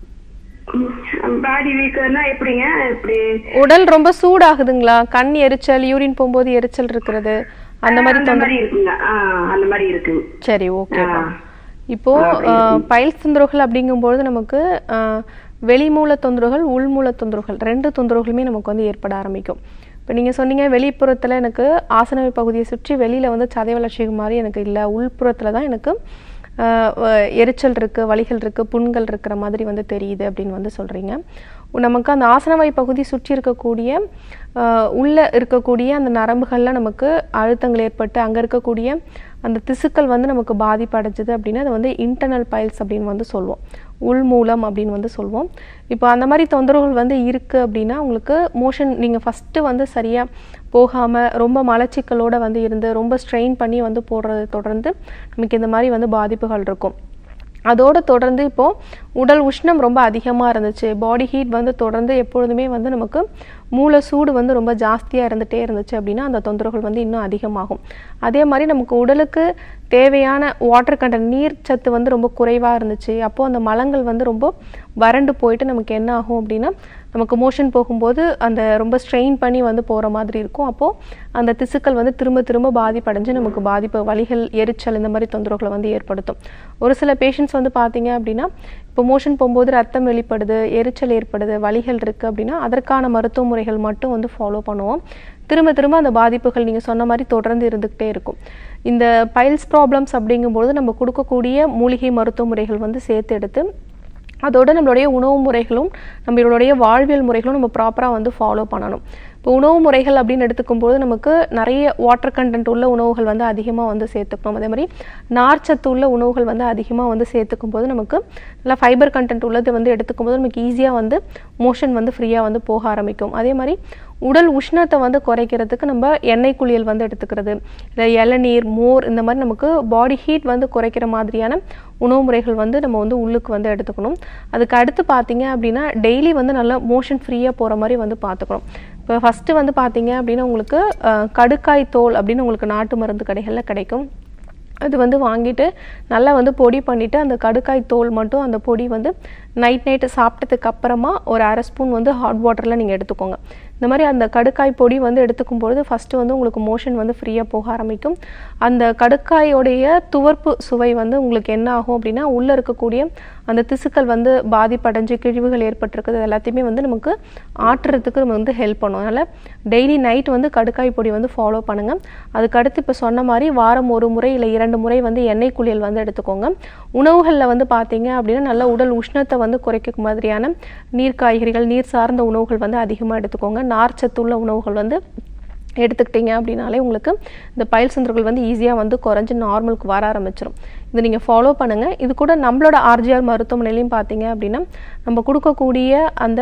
பாடி வீக்கர்னா எப்படிங்க எப்படி உடல் ரொம்ப சூடாகுதுங்களா கண் எரிச்சல் யூரின் போகும்போது எரிச்சல் இருக்கிறது அந்த மாதிரி அந்த தொந்தரவு மாதிரி இருக்குங்க ஆ, அந்த மாதிரி இருக்குங்க சரி ஓகேப்பா ஆ. இப்போ பைல்ஸ் தொந்தரவுகள் அப்படிங்கும்பொழுது நமக்கு ஆஹ், வெளிமூல தொந்தரவுகள் உள்மூல தொந்தரவுகள் ரெண்டு தொந்தரவுகளுமே நமக்கு வந்து ஏற்பட ஆரம்பிக்கும் இப்போ நீங்கள் சொன்னீங்க வெளிப்புறத்தில் எனக்கு ஆசனவை பகுதியை சுற்றி வெளியில் வந்து சதை வளர்ச்சி மாதிரி எனக்கு இல்லை உள்புறத்தில் தான் எனக்கு ஆஹ், வ- எரிச்சல் இருக்குது வலிகள் இருக்குது புண்கள் இருக்கிற மாதிரி வந்து தெரியுது அப்படின்னு வந்து சொல்கிறீங்க நமக்கு அந்த ஆசனவை பகுதி சுற்றி இருக்கக்கூடிய ஆஹ், உள்ள இருக்கக்கூடிய அந்த நரம்புகளில் நமக்கு அழுத்தங்கள் ஏற்பட்டு அங்கே இருக்கக்கூடிய அந்த திசுக்கள் வந்து நமக்கு பாதிப்பு அடைஞ்சது அப்படின்னா அது வந்து இன்டர்னல் பைல்ஸ் அப்படின்னு வந்து சொல்லுவோம் உள் மூலம் அப்படின்னு வந்து சொல்லுவோம் இப்போ அந்த மாதிரி தொந்தரவுகள் வந்து இருக்குது அப்படின்னா உங்களுக்கு மோஷன் நீங்கள் ஃபஸ்ட்டு வந்து சரியாக போகாமல் ரொம்ப மலச்சிக்கலோட வந்து இருந்து ரொம்ப ஸ்ட்ரெயின் பண்ணி வந்து போடுறதை தொடர்ந்து நமக்கு இந்த மாதிரி வந்து பாதிப்புகள் இருக்கும் அதோடு தொடர்ந்து இப்போது உடல் உஷ்ணம் ரொம்ப அதிகமாக இருந்துச்சு பாடி ஹீட் வந்து தொடர்ந்து எப்பொழுதுமே வந்து நமக்கு மூளை சூடு வந்து ரொம்ப ஜாஸ்தியாக இருந்துகிட்டே இருந்துச்சு அப்படின்னா அந்த தொந்தரவுகள் வந்து இன்னும் அதிகமாகும் அதே மாதிரி நமக்கு உடலுக்கு தேவையான வாட்டர் கண்டென்ட் நீர் சத்து வந்து ரொம்ப குறைவாக இருந்துச்சு அப்போது அந்த மலங்கள் வந்து ரொம்ப வறண்டு போயிட்டு நமக்கு என்ன ஆகும் அப்படின்னா நமக்கு மோஷன் போகும்போது அந்த ரொம்ப ஸ்ட்ரெயின் பண்ணி வந்து போகிற மாதிரி இருக்கும் அப்போது அந்த திசுக்கள் வந்து திரும்ப திரும்ப பாதிப்படைஞ்சு நமக்கு பாதிப்பு வலிகள் எரிச்சல் இந்த மாதிரி தொந்தரவுகளை வந்து ஏற்படுத்தும் ஒரு சில பேஷண்ட்ஸ் வந்து பார்த்தீங்க அப்படின்னா இப்போ மோஷன் போகும்போது ரத்தம் வெளிப்படுது எரிச்சல் ஏற்படுது வலிகள் இருக்குது அப்படின்னா அதற்கான மருத்துவ முறைகள் மட்டும் வந்து ஃபாலோ பண்ணுவோம் திரும்ப திரும்ப அந்த பாதிப்புகள் நீங்கள் சொன்ன மாதிரி தொடர்ந்து இருந்துக்கிட்டே இருக்கும் இந்த பைல்ஸ் ப்ராப்ளம்ஸ் அப்படிங்கும்போது நம்ம கொடுக்கக்கூடிய மூலிகை மருத்துவ முறைகள் வந்து சேர்த்து எடுத்து அதோட நம்மளுடைய உணவு முறைகளும் நம்மளுடைய வாழ்வியல் முறைகளும் நம்ம ப்ராப்பராக வந்து ஃபாலோ பண்ணணும் இப்போ உணவு முறைகள் அப்படின்னு எடுத்துக்கும்போது நமக்கு நிறைய வாட்டர் கண்டென்ட் உள்ள உணவுகள் வந்து அதிகமாக வந்து சேர்த்துக்கணும் அதே மாதிரி நார்ச்சத்து உள்ள உணவுகள் வந்து அதிகமாக வந்து சேர்த்துக்கும் போது நமக்கு நல்லா ஃபைபர் கண்டென்ட் உள்ளது வந்து எடுத்துக்கும் போது நமக்கு ஈஸியாக வந்து மோஷன் வந்து ஃப்ரீயாக வந்து போக ஆரம்பிக்கும் அதே மாதிரி உடல் உஷ்ணத்தை வந்து குறைக்கிறதுக்கு நம்ம எண்ணெய் குளியல் வந்து எடுத்துக்கிறது இல்லை இளநீர் மோர் இந்த மாதிரி நமக்கு பாடி ஹீட் வந்து குறைக்கிற மாதிரியான உணவு முறைகள் வந்து நம்ம வந்து உள்ளுக்கு வந்து எடுத்துக்கணும் அதுக்கு அடுத்து பார்த்தீங்க அப்படின்னா டெய்லி வந்து நல்லா மோஷன் ஃப்ரீயாக போகிற மாதிரி வந்து பார்த்துக்கணும் இப்போ ஃபஸ்ட்டு வந்து பார்த்தீங்க அப்படின்னா உங்களுக்கு அஹ், கடுக்காய் தோல் அப்படின்னு உங்களுக்கு நாட்டு மருந்து கடைகளில் கிடைக்கும் அது வந்து வாங்கிட்டு நல்லா வந்து பொடி பண்ணிவிட்டு அந்த கடுக்காய் தோல் மட்டும் அந்த பொடி வந்து நைட் நைட்டு சாப்பிட்டதுக்கு அப்புறமா ஒரு அரை ஸ்பூன் வந்து ஹாட் வாட்டரில் நீங்கள் எடுத்துக்கோங்க இந்த மாதிரி அந்த கடுக்காய் பொடி வந்து எடுத்துக்கும் பொழுது ஃபஸ்ட்டு வந்து உங்களுக்கு மோஷன் வந்து ஃப்ரீயாக போக ஆரம்பிக்கும் அந்த கடுக்காயோடைய துவர்ப்பு சுவை வந்து உங்களுக்கு என்ன ஆகும் அப்படின்னா உள்ளே இருக்கக்கூடிய அந்த திசுக்கள் வந்து பாதிப்படைஞ்சு கிழிவுகள் ஏற்பட்டிருக்குது அது எல்லாத்தையுமே வந்து நமக்கு ஆற்றுறதுக்கு நம்ம வந்து ஹெல்ப் பண்ணும் அதனால் டெய்லி நைட் வந்து கடுக்காய் பொடி வந்து ஃபாலோ பண்ணுங்கள் அதுக்கு அடுத்து இப்போ சொன்ன மாதிரி வாரம் ஒரு முறை இல்லை இரண்டு முறை வந்து எண்ணெய் குளியல் வந்து எடுத்துக்கோங்க உணவுகளில் வந்து பார்த்தீங்க அப்படின்னா நல்ல உடல் உஷ்ணத்தை வந்து குறைக்க மாதிரியான நீர் காய்கறிகள் நீர் சார்ந்த உணவுகள் வந்து அதிகமாக எடுத்துக்கோங்க நார்ச்சத்துள்ள உணவுகள் வந்து எடுத்துக்கிட்டீங்க அப்படின்னாலே உங்களுக்கு இந்த பயில் சந்திரங்கள் வந்து ஈஸியாக வந்து குறைஞ்சு நார்மலுக்கு வர ஆரம்பிச்சிடும் இது நீங்கள் ஃபாலோ பண்ணுங்கள் இது கூட நம்மளோட ஆர்ஜிஆர் மருத்துவமனையிலையும் பார்த்தீங்க அப்படின்னா நம்ம கொடுக்கக்கூடிய அந்த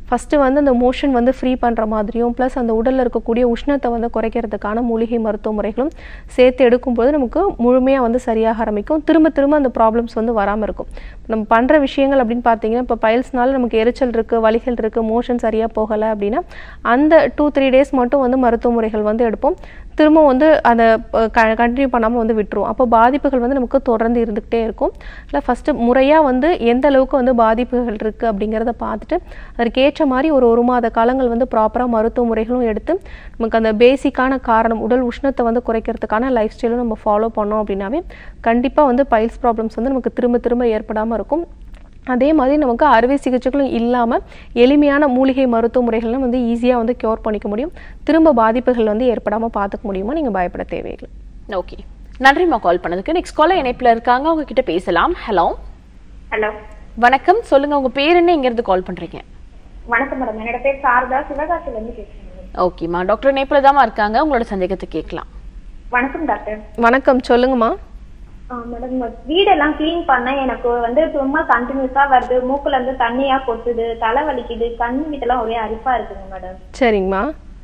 ஃபஸ்ட்டு வந்து அந்த மோஷன் வந்து ஃப்ரீ பண்ணுற மாதிரியும் ப்ளஸ் அந்த உடலில் இருக்கக்கூடிய உஷ்ணத்தை வந்து குறைக்கிறதுக்கான மூலிகை மருத்துவ முறைகளும் சேர்த்து எடுக்கும்போது நமக்கு முழுமையாக வந்து சரியாக ஆரம்பிக்கும் திரும்ப திரும்ப அந்த ப்ராப்ளம்ஸ் வந்து வராமல் இருக்கும் நம்ம பண்ணுற விஷயங்கள் அப்படின்னு பார்த்தீங்கன்னா இப்போ பைல்ஸ்னால நமக்கு எரிச்சல் இருக்குது வலிகள் இருக்குது மோஷன் சரியாக போகலை அப்படின்னா அந்த டூ த்ரீ டேஸ் மட்டும் வந்து மருத்துவ முறைகள் வந்து எடுப்போம் திரும்ப வந்து அதை கண்டினியூ பண்ணாமல் வந்து விட்டுருவோம் அப்போ பாதிப்புகள் வந்து நமக்கு தொடர்ந்து இருந்துக்கிட்டே இருக்கும் இல்லை ஃபஸ்ட்டு முறையாக வந்து எந்த அளவுக்கு வந்து பாதிப்புகள் இருக்குது அப்படிங்கிறத பார்த்துட்டு அதற்கேற்ற மாதிரி ஒரு ஒரு மாத காலங்கள் வந்து ப்ராப்பராக மருத்துவ முறைகளும் எடுத்து நமக்கு அந்த பேசிக்கான காரணம் உடல் உஷ்ணத்தை வந்து குறைக்கிறதுக்கான லைஃப் ஸ்டைலும் நம்ம ஃபாலோ பண்ணோம் அப்படின்னாவே கண்டிப்பாக வந்து பைல்ஸ் ப்ராப்ளம்ஸ் வந்து நமக்கு திரும்ப திரும்ப ஏற்படாமல் இருக்கும் அதே மாதிரி நமக்கு அறுவை சிகிச்சைகளும் இல்லாமல் எளிமையான மூலிகை மருத்துவ முறைகளும் வந்து ஈஸியாக வந்து க்யூர் பண்ணிக்க முடியும் திரும்ப பாதிப்புகள் வந்து ஏற்படாமல் பார்த்துக்க முடியுமா நீங்கள் பயப்பட தேவையில்லை ஓகே நன்றிம்மா கால் பண்ணதுக்கு நெக்ஸ்ட் காலர் இணைப்புல இருக்காங்க அவங்க கிட்ட பேசலாம் ஹலோ ஹலோ வணக்கம் சொல்லுங்க உங்க பேர் என்ன இங்க இருந்து கால் பண்றீங்க வணக்கம் மேடம் என்னோட பேர் சாரதா சிவகாசில இருந்து பேசுறேன் madam. ஓகேம்மா டாக்டர் இணைப்புல தாம்மா இருக்காங்க உங்களோட சந்தேகத்தை கேட்கலாம் வணக்கம் டாக்டர் வணக்கம் சொல்லுங்கம்மா மேடம் வீடெல்லாம் க்ளீன் பண்ண எனக்கு வந்து ரொம்ப கண்டினியூஸா வருது மூக்குல இருந்து தண்ணியா கொட்டுது தலை வலிக்குது கண் வீட்டெல்லாம் ஒரே அரிப்பா இருக்குங்க மேடம் சரிங்கம்மா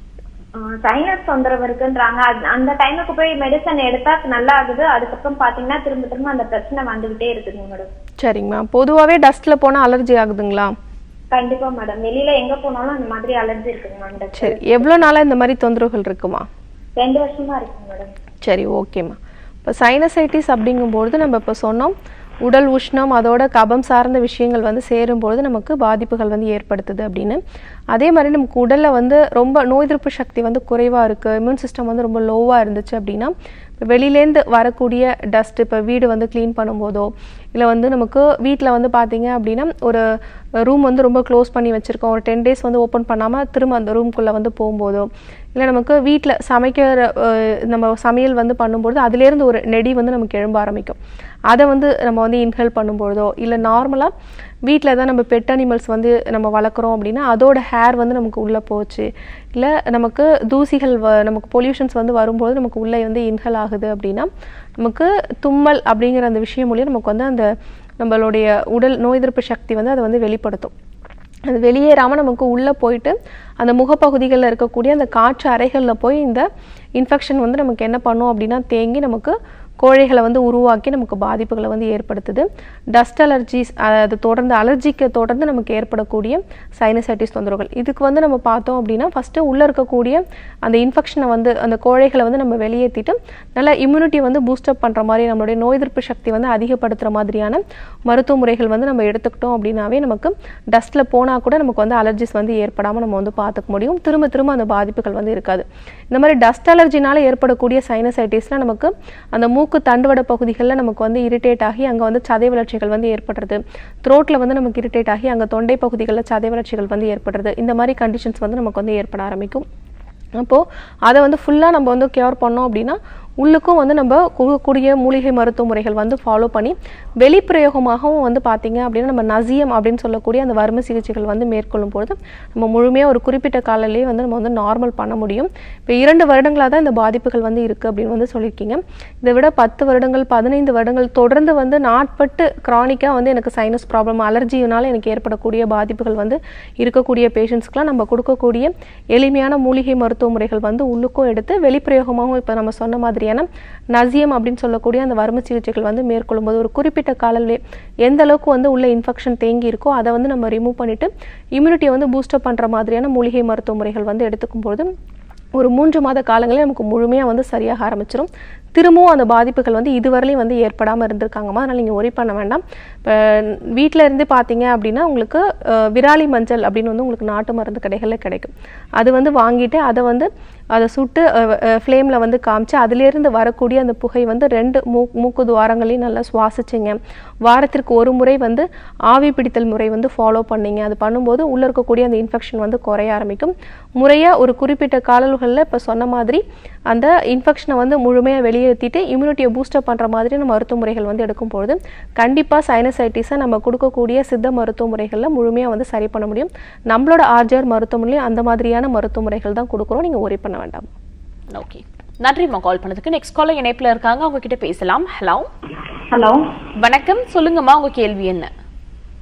சைனஸ் தொந்தரவு இருக்குன்றாங்க அது- அந்த டைமுக்கு போய் மெடிசன் எடுத்தா நல்லா ஆகுது அதுக்கப்புறம் பாத்தீங்கன்னா திரும்ப திரும்ப அந்த பிரச்சனை வந்துகிட்டே இருக்குங்க மேடம் சரிங்கம்மா பொதுவாகவே டஸ்ட்டில் போனால் அலர்ஜி ஆகுதுங்களா கண்டிப்பா மேடம் வெளியில எங்க போனாலும் அந்த மாதிரி அலர்ஜி இருக்குங்க மேடம் சரி எவ்வளோ நாளாக இந்த மாதிரி தொந்தரவுகள் இருக்குமா ரெண்டு வருஷமா இருக்குங்க மேடம் சரி ஓகேம்மா இப்போ சைனசைட்டிஸ் அப்படிங்கும்பொழுது நம்ம இப்போ சொன்னோம் உடல் உஷ்ணம் அதோட கபம் சார்ந்த விஷயங்கள் வந்து சேரும்பொழுது நமக்கு பாதிப்புகள் வந்து ஏற்படுத்துது அப்படின்னு அதே மாதிரி நமக்கு உடலில் வந்து ரொம்ப நோய் எதிர்ப்பு சக்தி வந்து குறைவாக இருக்குது இம்யூன் சிஸ்டம் வந்து ரொம்ப லோவாக இருந்துச்சு அப்படின்னா இப்போ வெளியிலேருந்து வரக்கூடிய டஸ்ட் இப்போ வீடு வந்து க்ளீன் பண்ணும்போதோ இல்லை வந்து நமக்கு வீட்டில் வந்து பார்த்தீங்க அப்படின்னா ஒரு ரூம் வந்து ரொம்ப க்ளோஸ் பண்ணி வச்சுருக்கோம் ஒரு டென் டேஸ் வந்து ஓப்பன் பண்ணாமல் திரும்ப அந்த ரூம்குள்ளே வந்து போகும்போதோ இல்லை நமக்கு வீட்டில் சமைக்கிற அஹ், நம்ம சமையல் வந்து பண்ணும்பொழுது அதுலேருந்து ஒரு நெடி வந்து நமக்கு எழும்ப ஆரம்பிக்கும் அதை வந்து நம்ம வந்து இன்ஹேல் பண்ணும்பொழுதோ இல்லை நார்மலாக வீட்டில் தான் நம்ம பெட் அனிமல்ஸ் வந்து நம்ம வளர்க்குறோம் அப்படின்னா அதோட ஹேர் வந்து நமக்கு உள்ளே போச்சு இல்லை நமக்கு தூசிகள் வ நமக்கு பொல்யூஷன்ஸ் வந்து வரும்போது நமக்கு உள்ளே வந்து இன்ஹேல் ஆகுது அப்படின்னா நமக்கு தும்மல் அப்படிங்கிற அந்த விஷயம் மூலியம் நமக்கு வந்து அந்த நம்மளுடைய உடல் நோய் எதிர்ப்பு சக்தி வந்து அதை வந்து வெளிப்படுத்தும் அது வெளியேறாமல் நமக்கு உள்ளே போயிட்டு அந்த முகப்பகுதிகளில் இருக்கக்கூடிய அந்த காற்று அறைகளில் போய் இந்த இன்ஃபெக்ஷன் வந்து நமக்கு என்ன பண்ணும் அப்படின்னா தேங்கி நமக்கு கோழைகளை வந்து உருவாக்கி நமக்கு பாதிப்புகளை வந்து ஏற்படுத்துது டஸ்ட் அலர்ஜிஸ் அது தொடர்ந்து அலர்ஜிக்கு தொடர்ந்து நமக்கு ஏற்படக்கூடிய சைனசைட்டிஸ் தொந்தரவுகள் இதுக்கு வந்து நம்ம பார்த்தோம் அப்படின்னா ஃபஸ்ட்டு உள்ளே இருக்கக்கூடிய அந்த இன்ஃபெக்ஷனை வந்து அந்த கோழைகளை வந்து நம்ம வெளியேற்றிட்டு நல்ல இம்யூனிட்டி வந்து பூஸ்டப் பண்ணுற மாதிரி நம்மளுடைய நோய் எதிர்ப்பு சக்தி வந்து அதிகப்படுத்துகிற மாதிரியான மருத்துவ முறைகள் வந்து நம்ம எடுத்துக்கிட்டோம் அப்படின்னாவே நமக்கு டஸ்ட்டில் போனால் கூட நமக்கு வந்து அலர்ஜிஸ் வந்து ஏற்படாமல் நம்ம வந்து பார்த்துக்க முடியும் திரும்ப திரும்ப அந்த பாதிப்புகள் வந்து இருக்காது இந்த மாதிரி டஸ்ட் அலர்ஜினால ஏற்படக்கூடிய சைனசைட்டிஸில் நமக்கு அந்த மூக்கு தண்டுவட பகுதிகளில் நமக்கு வந்து இரிட்டேட் ஆகி அங்கே வந்து சதை வளர்ச்சிகள் வந்து ஏற்படுறது த்ரோட்டில் வந்து நமக்கு இரிட்டேட் ஆகி அங்கே தொண்டை பகுதிகளில் சதை வளர்ச்சிகள் வந்து ஏற்படுறது இந்த மாதிரி கண்டிஷன்ஸ் வந்து நமக்கு வந்து ஏற்பட ஆரம்பிக்கும் அப்போது அதை வந்து ஃபுல்லாக நம்ம வந்து கியூர் பண்ணோம் அப்படின்னா உள்ளுக்கும் வந்து நம்ம கொடுக்கக்கூடிய மூலிகை மருத்துவ முறைகள் வந்து ஃபாலோ பண்ணி வெளிப்பிரயோகமாகவும் வந்து பார்த்தீங்க அப்படின்னா நம்ம நசியம் அப்படின்னு சொல்லக்கூடிய அந்த வறுமை சிகிச்சைகள் வந்து மேற்கொள்ளும் பொழுது நம்ம முழுமையாக ஒரு குறிப்பிட்ட காலையிலேயே வந்து நம்ம வந்து நார்மல் பண்ண முடியும் இப்போ இரண்டு வருடங்களாக தான் இந்த பாதிப்புகள் வந்து இருக்குது அப்படின்னு வந்து சொல்லியிருக்கீங்க இதை விட பத்து வருடங்கள் பதினைந்து வருடங்கள் தொடர்ந்து வந்து நாட்பட்டு க்ரானிக்காக வந்து எனக்கு சைனஸ் ப்ராப்ளம் அலர்ஜினால எனக்கு ஏற்படக்கூடிய பாதிப்புகள் வந்து இருக்கக்கூடிய பேஷண்ட்ஸ்க்குலாம் நம்ம கொடுக்கக்கூடிய எளிமையான மூலிகை மருத்துவ முறைகள் வந்து உள்ளுக்கும் எடுத்து வெளிப்பிரயோகமாகவும் இப்போ நம்ம சொன்ன மாதிரியான நசியம் அப்படின்னு சொல்லக்கூடிய அந்த வறுமை சிகிச்சைகள் வந்து மேற்கொள்ளும்போது ஒரு குறிப்பிட்ட காலையிலே எந்த அளவுக்கு வந்து உள்ள இன்ஃபெக்ஷன் தேங்கி இருக்கோ அதை வந்து நம்ம ரிமூவ் பண்ணிட்டு இம்யூனிட்டியை வந்து பூஸ்டப் பண்ணுற மாதிரியான மூலிகை மருத்துவ முறைகள் வந்து எடுத்துக்கும் பொழுது ஒரு மூன்று மாத காலங்களே நமக்கு முழுமையாக வந்து சரியாக ஆரம்பிச்சிடும் திரும்பவும் அந்த பாதிப்புகள் வந்து இதுவரையிலையும் வந்து ஏற்படாமல் இருந்திருக்காங்கம்மா அதனால் நீங்கள் ஒரி பண்ண வேண்டாம் இப்போ வீட்டில் இருந்து பார்த்தீங்க அப்படின்னா உங்களுக்கு அஹ், விராலி மஞ்சள் அப்படின்னு வந்து உங்களுக்கு நாட்டு மருந்து கடைகளில் கிடைக்கும் அது வந்து வாங்கிட்டு அதை வந்து அதை சுட்டு ஃப்ளேமில் வந்து காமிச்சு அதுலேருந்து வரக்கூடிய அந்த புகை வந்து ரெண்டு மூ மூக்கு துவாரங்களையும் நல்லா சுவாசிச்சிங்க வாரத்திற்கு ஒரு முறை வந்து ஆவி பிடித்தல் முறை வந்து ஃபாலோ பண்ணீங்க அது பண்ணும்போது உள்ளே இருக்கக்கூடிய அந்த இன்ஃபெக்ஷன் வந்து குறைய ஆரம்பிக்கும் முறையாக ஒரு குறிப்பிட்ட காலங்களில் இப்போ சொன்ன மாதிரி அந்த இன்ஃபெக்ஷனை வந்து முழுமையாக வெளியேற்றிட்டு இம்யூனிட்டியை பூஸ்டப் பண்ணுற மாதிரியான மருத்துவ முறைகள் வந்து எடுக்கும்பொழுது கண்டிப்பாக சைனசைட்டிஸை நம்ம கொடுக்கக்கூடிய சித்த மருத்துவ முறைகளில் முழுமையாக வந்து சரி பண்ண முடியும் நம்மளோட ஆர்ஜிஆர் மருத்துவமனையும் அந்த மாதிரியான மருத்துவ முறைகள் தான் கொடுக்குறோம் நீங்கள் ஒரி பண்ண வேண்டாம் ஓகே நன்றிம்மா கால் பண்ணதுக்கு நெக்ஸ்ட் காலர் இணைப்புல இருக்காங்க அவங்க கிட்ட பேசலாம் ஹலோ ஹலோ வணக்கம் சொல்லுங்கம்மா உங்க கேள்வி என்ன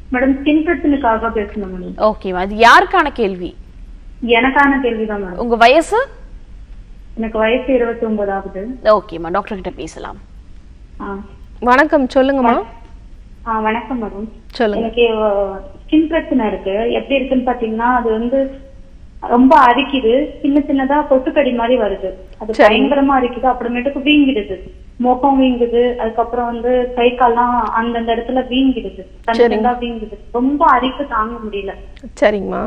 மேடம் ஸ்கின் பிரச்சனைக்காக பேசணும் மேடம் ஓகேம்மா இது யாருக்கான கேள்வி எனக்கான கேள்விதான் மேடம் உங்க வயசு எனக்கு வயசு இருபத்தி ஒன்பது ஆகுது ஓகேம்மா டாக்டர் கிட்ட பேசலாம் ஆ. வணக்கம் சொல்லுங்கம்மா ஆ வணக்கம் மேடம் சொல்லுங்க எனக்கு ஸ்கின் பிரச்சனை இருக்கு எப்படி இருக்குன்னு பாத்தீங்கன்னா அது வந்து ரொம்ப அரிக்குது சின்ன சின்னதா கொசுக்கடி மாதிரி வருது அது சரி. பயங்கரமா அரிக்குது அப்புறமேட்டுக்கு வீங்கிடுது முகம் வீங்குது அதுக்கப்புறம் வந்து கை கால்லாம் அந்தந்த இடத்துல வீங்கிடுது சரிங்க. தனித்தனியா வீங்குது ரொம்ப அரிப்பு தாங்க முடியல சரிங்கம்மா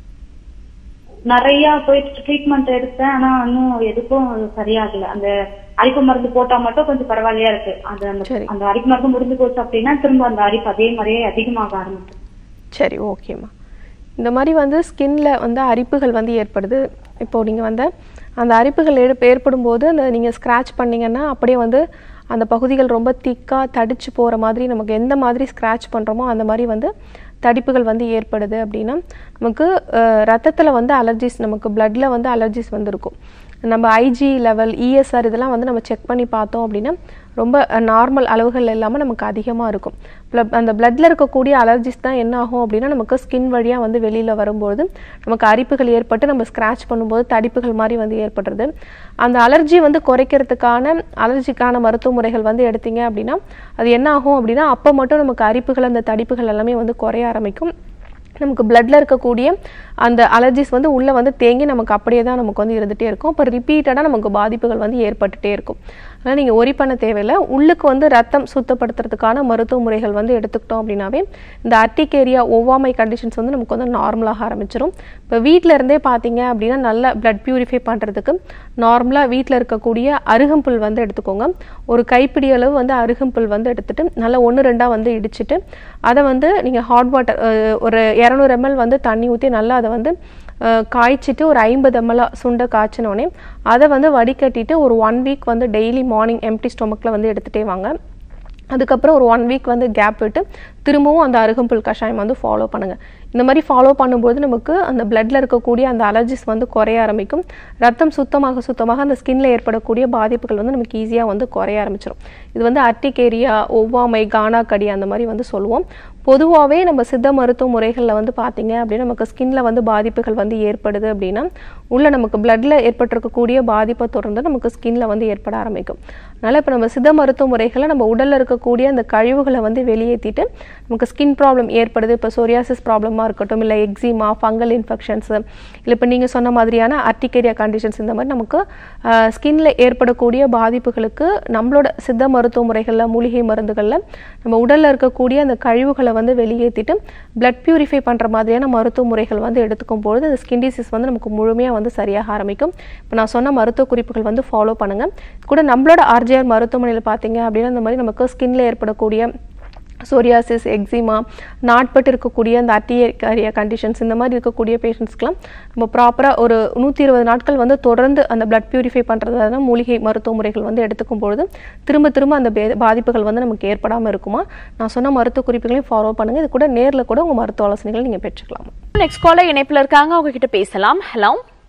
நிறைய போய் ட்ரீட்மெண்ட் எடுத்தேன் ஆனா இன்னும் எதுக்கும் சரியாகல அந்த அரிப்பு மருந்து போட்டா மட்டும் கொஞ்சம் பரவாயில்லையா இருக்கு அது அந்த சரி. அந்த அரிப்பு மருந்து முடிஞ்சு போச்சு அப்படின்னா திரும்ப அந்த அரிப்பு அதே மாதிரியே அதிகமாக ஆரம்பிச்சு சரி ஓகேம்மா இந்த மாதிரி வந்து ஸ்கின்ல வந்து அரிப்புகள் வந்து ஏற்படுது இப்போ நீங்கள் வந்து அந்த அரிப்புகள் ஏற்ப- ஏற்படும் போது அந்த நீங்கள் ஸ்க்ராட்ச் பண்ணீங்கன்னா அப்படியே வந்து அந்த பகுதிகள் ரொம்ப திக்காக தடிச்சு போகிற மாதிரி நமக்கு எந்த மாதிரி ஸ்க்ராட்ச் பண்ணுறோமோ அந்த மாதிரி வந்து தடிப்புகள் வந்து ஏற்படுது அப்படின்னா நமக்கு ரத்தத்தில் வந்து அலர்ஜிஸ் நமக்கு பிளட்டில் வந்து அலர்ஜிஸ் வந்து இருக்கும் நம்ம ஐஜி லெவல் இஎஸ்ஆர் இதெல்லாம் வந்து நம்ம செக் பண்ணி பார்த்தோம் அப்படின்னா ரொம்ப நார்மல் அளவுகள் இல்லாமல் நமக்கு அதிகமாக இருக்கும் Blood- அந்த பிளட்டில் இருக்கக்கூடிய அலர்ஜிஸ் தான் என்ன ஆகும் அப்படின்னா நமக்கு ஸ்கின் வழியாக வந்து வெளியில் வரும்போது நமக்கு அரிப்புகள் ஏற்பட்டு நம்ம ஸ்க்ராட்ச் பண்ணும்போது தடிப்புகள் மாதிரி வந்து ஏற்படுறது அந்த அலர்ஜி வந்து குறைக்கிறதுக்கான அலர்ஜிக்கான மருத்துவ முறைகள் வந்து எடுத்தீங்க அப்படின்னா அது என்ன ஆகும் அப்படின்னா அப்போ மட்டும் நமக்கு அரிப்புகள் அந்த தடிப்புகள் எல்லாமே வந்து குறைய ஆரம்பிக்கும் நமக்கு பிளட்ல இருக்கக்கூடிய அந்த அலர்ஜிஸ் வந்து உள்ளே வந்து தேங்கி நமக்கு அப்படியே தான் நமக்கு வந்து இருந்துகிட்டே இருக்கும் அப்போ ரிப்பீட்டடாக நமக்கு பாதிப்புகள் வந்து ஏற்பட்டுட்டே இருக்கும் அதனால் நீங்கள் ஒரி பண்ண தேவையில்லை உள்ளுக்கு வந்து ரத்தம் சுத்தப்படுத்துறதுக்கான மருத்துவ முறைகள் வந்து எடுத்துக்கிட்டோம் அப்படின்னாவே இந்த அர்டிகேரியா ஒவ்வாமை கண்டிஷன்ஸ் வந்து நமக்கு வந்து நார்மலாக ஆரம்பிச்சிடும் இப்போ வீட்டில் இருந்தே பார்த்தீங்க அப்படின்னா நல்ல பிளட் பியூரிஃபை பண்ணுறதுக்கு நார்மலாக வீட்டில் இருக்கக்கூடிய அருகம்புல் வந்து எடுத்துக்கோங்க ஒரு கைப்பிடி அளவு வந்து அருகம்புல் வந்து எடுத்துட்டு நல்லா ஒன்று ரெண்டாக வந்து இடிச்சிட்டு அதை வந்து நீங்கள் ஹாட் வாட்டர் ஒரு இரநூறு எம்எல் வந்து தண்ணி ஊற்றி நல்லா அதை வந்து அஹ், காய்ச்சிட்டு ஒரு ஐம்பது எம்எல் சுண்டை காய்ச்சினோடனே அதை வந்து வடிகட்டிட்டு ஒரு ஒன் வீக் வந்து டெய்லி மார்னிங் எம்டி ஸ்டொமக்கில் வந்து எடுத்துகிட்டே வாங்க அதுக்கப்புறம் ஒரு ஒன் வீக் வந்து கேப் விட்டு திரும்பவும் அந்த அருகம்புல் கஷாயம் வந்து ஃபாலோ பண்ணுங்கள் இந்த மாதிரி ஃபாலோ பண்ணும்போது நமக்கு அந்த பிளட்ல இருக்கக்கூடிய அந்த அலர்ஜிஸ் வந்து குறைய ஆரம்பிக்கும் ரத்தம் சுத்தமாக சுத்தமாக அந்த ஸ்கின்ல ஏற்படக்கூடிய பாதிப்புகள் வந்து நமக்கு ஈஸியாக வந்து குறைய ஆரம்பிச்சிடும் இது வந்து அர்டிகேரியா ஒவ்வாமை கானாக்கடி அந்த மாதிரி வந்து சொல்லுவோம் பொதுவாகவே நம்ம சித்த மருத்துவ முறைகளில் வந்து பார்த்தீங்க அப்படின்னா நமக்கு ஸ்கின்ல வந்து பாதிப்புகள் வந்து ஏற்படுது அப்படின்னா உள்ள நமக்கு பிளட்ல ஏற்பட்டிருக்கக்கூடிய பாதிப்பை தொடர்ந்து நமக்கு ஸ்கின்ல வந்து ஏற்பட ஆரம்பிக்கும் அதனால் இப்போ நம்ம சித்த மருத்துவ முறைகளை நம்ம உடல்ல இருக்கக்கூடிய அந்த கழிவுகளை வந்து வெளியேற்றிட்டு நமக்கு ஸ்கின் ப்ராப்ளம் ஏற்படுது இப்போ சொரியாசிஸ் ப்ராப்ளமாக இருக்கட்டும் இல்லை எக்ஸிமா ஃபங்கல் இன்ஃபெக்ஷன்ஸ் இல்லை இப்போ நீங்கள் சொன்ன மாதிரியான அர்டிகேரியா கண்டிஷன்ஸ் இந்த மாதிரி நமக்கு ஸ்கின்ல ஏற்படக்கூடிய பாதிப்புகளுக்கு நம்மளோட சித்த மருத்துவ முறைகளில் மூலிகை மருந்துகளில் நம்ம உடல்ல இருக்கக்கூடிய அந்த கழிவுகளை வந்து வெளியேற்றிட்டு பிளட் பியூரிஃபை பண்ணுற மாதிரியான மருத்துவ முறைகள் வந்து எடுத்துக்கும் பொழுது அந்த ஸ்கின் டிசீஸ் வந்து நமக்கு முழுமையாக வந்து சரியாக ஆரம்பிக்கும் இப்போ நான் சொன்ன மருத்துவ குறிப்புகள் வந்து ஃபாலோ பண்ணுங்க கூட நம்மளோட ஆர்ஜிஆர் மருத்துவமனையில் பார்த்தீங்க அப்படின்னா இந்த மாதிரி நமக்கு ஸ்கின்ல ஏற்படக்கூடிய சோரியாசிஸ் எக்ஸிமா நாட்பட்டு இருக்கக்கூடிய அந்த அட்டியரியா கண்டிஷன்ஸ் இந்த மாதிரி இருக்கக்கூடிய பேஷண்ட்ஸ்க்குலாம் நம்ம ப்ராப்பராக ஒரு நூற்றி இருபது நாட்கள் வந்து தொடர்ந்து அந்த பிளட் பியூரிஃபை பண்ணுறதான மூலிகை மருத்துவ முறைகள் வந்து எடுத்துக்கும் பொழுது திரும்ப திரும்ப அந்த பே- பாதிப்புகள் வந்து நமக்கு ஏற்படாமல் இருக்குமா நான் சொன்ன மருத்துவ குறிப்புகளையும் ஃபாலோ பண்ணுங்க இது கூட நேரில் கூட உங்கள் மருத்துவ ஆலோசனைகளை நீங்கள் பெற்றுக்கலாம் நெக்ஸ்ட் காலர் இணைப்புல இருக்காங்க அவங்க கிட்ட பேசலாம் ஹலோ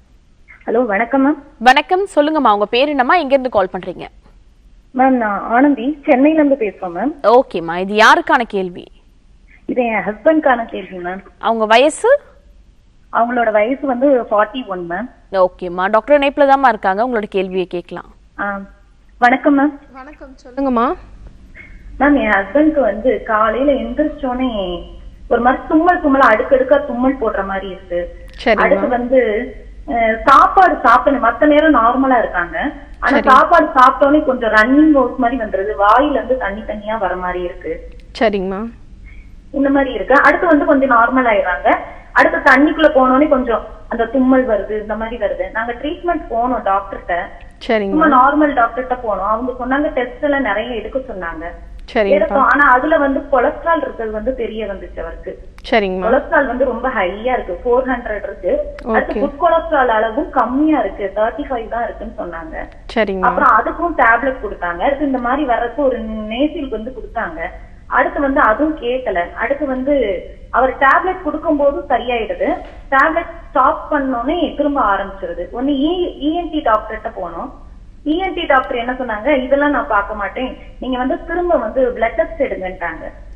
ஹலோ வணக்கம் மேம் வணக்கம் சொல்லுங்கம்மா உங்க பேர் என்னம்மா எங்க இருந்து கால் பண்றீங்க மேம் நான் ஆனந்தி சென்னையில இருந்து பேசுறோம் மேம் ஓகேம்மா இது யாருக்கான கேள்வி இது என் ஹஸ்பண்ட்கான கேள்வி மேம் அவங்க வயசு அவங்களோட வயசு வந்து ஃபார்ட்டி ஒன் மேம் ஓகேம்மா டாக்டர் இணைப்புல தாம்மா இருக்காங்க உங்களோட கேள்வியை கேட்கலாம் வணக்கம் மேம் வணக்கம் சொல்லுங்கம்மா மேம் என் ஹஸ்பண்ட்க்கு வந்து காலையில எந்திரிச்சோனே ஒரு மாதிரி தும்மல் தும்மல் அடுக்கடுக்கா தும்மல் போடுற மாதிரி இருக்கு சரிம்மா. அடுத்து வந்து அஹ், சாப்பாடு சாப்பிடணும் மத்த நேரம் நார்மலா இருக்காங்க ஆனா சாப்பாடு சாப்பிட்டோன்னே கொஞ்சம் ரன்னிங் ஹவுஸ் மாதிரி வந்துருது வாயில இருந்து தண்ணி தண்ணியா வர மாதிரி இருக்கு சரிங்கம்மா இந்த மாதிரி இருக்கு அடுத்து வந்து கொஞ்சம் நார்மல் ஆயிடுறாங்க அடுத்து தண்ணிக்குள்ள போனோடனே கொஞ்சம் அந்த தும்மல் வருது இந்த மாதிரி வருது நாங்க ட்ரீட்மெண்ட் போனோம் டாக்டர்கிட்ட சரிங்கம்மா சும்மா நார்மல் டாக்டர்கிட்ட போனோம் அவங்க சொன்னாங்க டெஸ்ட் எல்லாம் நிறைய எடுக்க சொன்னாங்க சரிங்கப்பா எடுத்தோம் ஆனா அதுல வந்து கொலஸ்ட்ரால் இருக்கிறது வந்து தெரிய வந்துச்சு அவருக்கு சரிங்கம்மா கொலஸ்ட்ரால் வந்து ரொம்ப ஹையா இருக்கு ஃபோர் ஹண்ட்ரட் இருக்கு அடுத்து Okay. ஃபுட் கொலஸ்ட்ரால் அளவும் கம்மியா இருக்கு தேர்ட்டி ஃபைவ் தான் இருக்குன்னு சொன்னாங்க சரிங்கம்மா அப்புறம் அதுக்கும் டேப்லெட் கொடுத்தாங்க அடுத்து இந்த மாதிரி வர்றதுக்கு ஒரு நேசில் வந்து கொடுத்தாங்க அடுத்து வந்து அதுவும் கேட்கல அடுத்து வந்து அவர் டேப்லெட் கொடுக்கும்போது சரியாயிடுது டேப்லெட் ஸ்டாப் பண்ணோடனே திரும்ப ஆரம்பிச்சிருது ஒன்னு இஎன்டி டாக்டர்கிட்ட போனோம் இஎன்டி டாக்டர் என்ன சொன்னாங்க இதெல்லாம் நான் பார்க்க மாட்டேன் நீங்க வந்து திரும்ப வந்து பிளட் டெஸ்ட் எடுங்கன்ட்டாங்க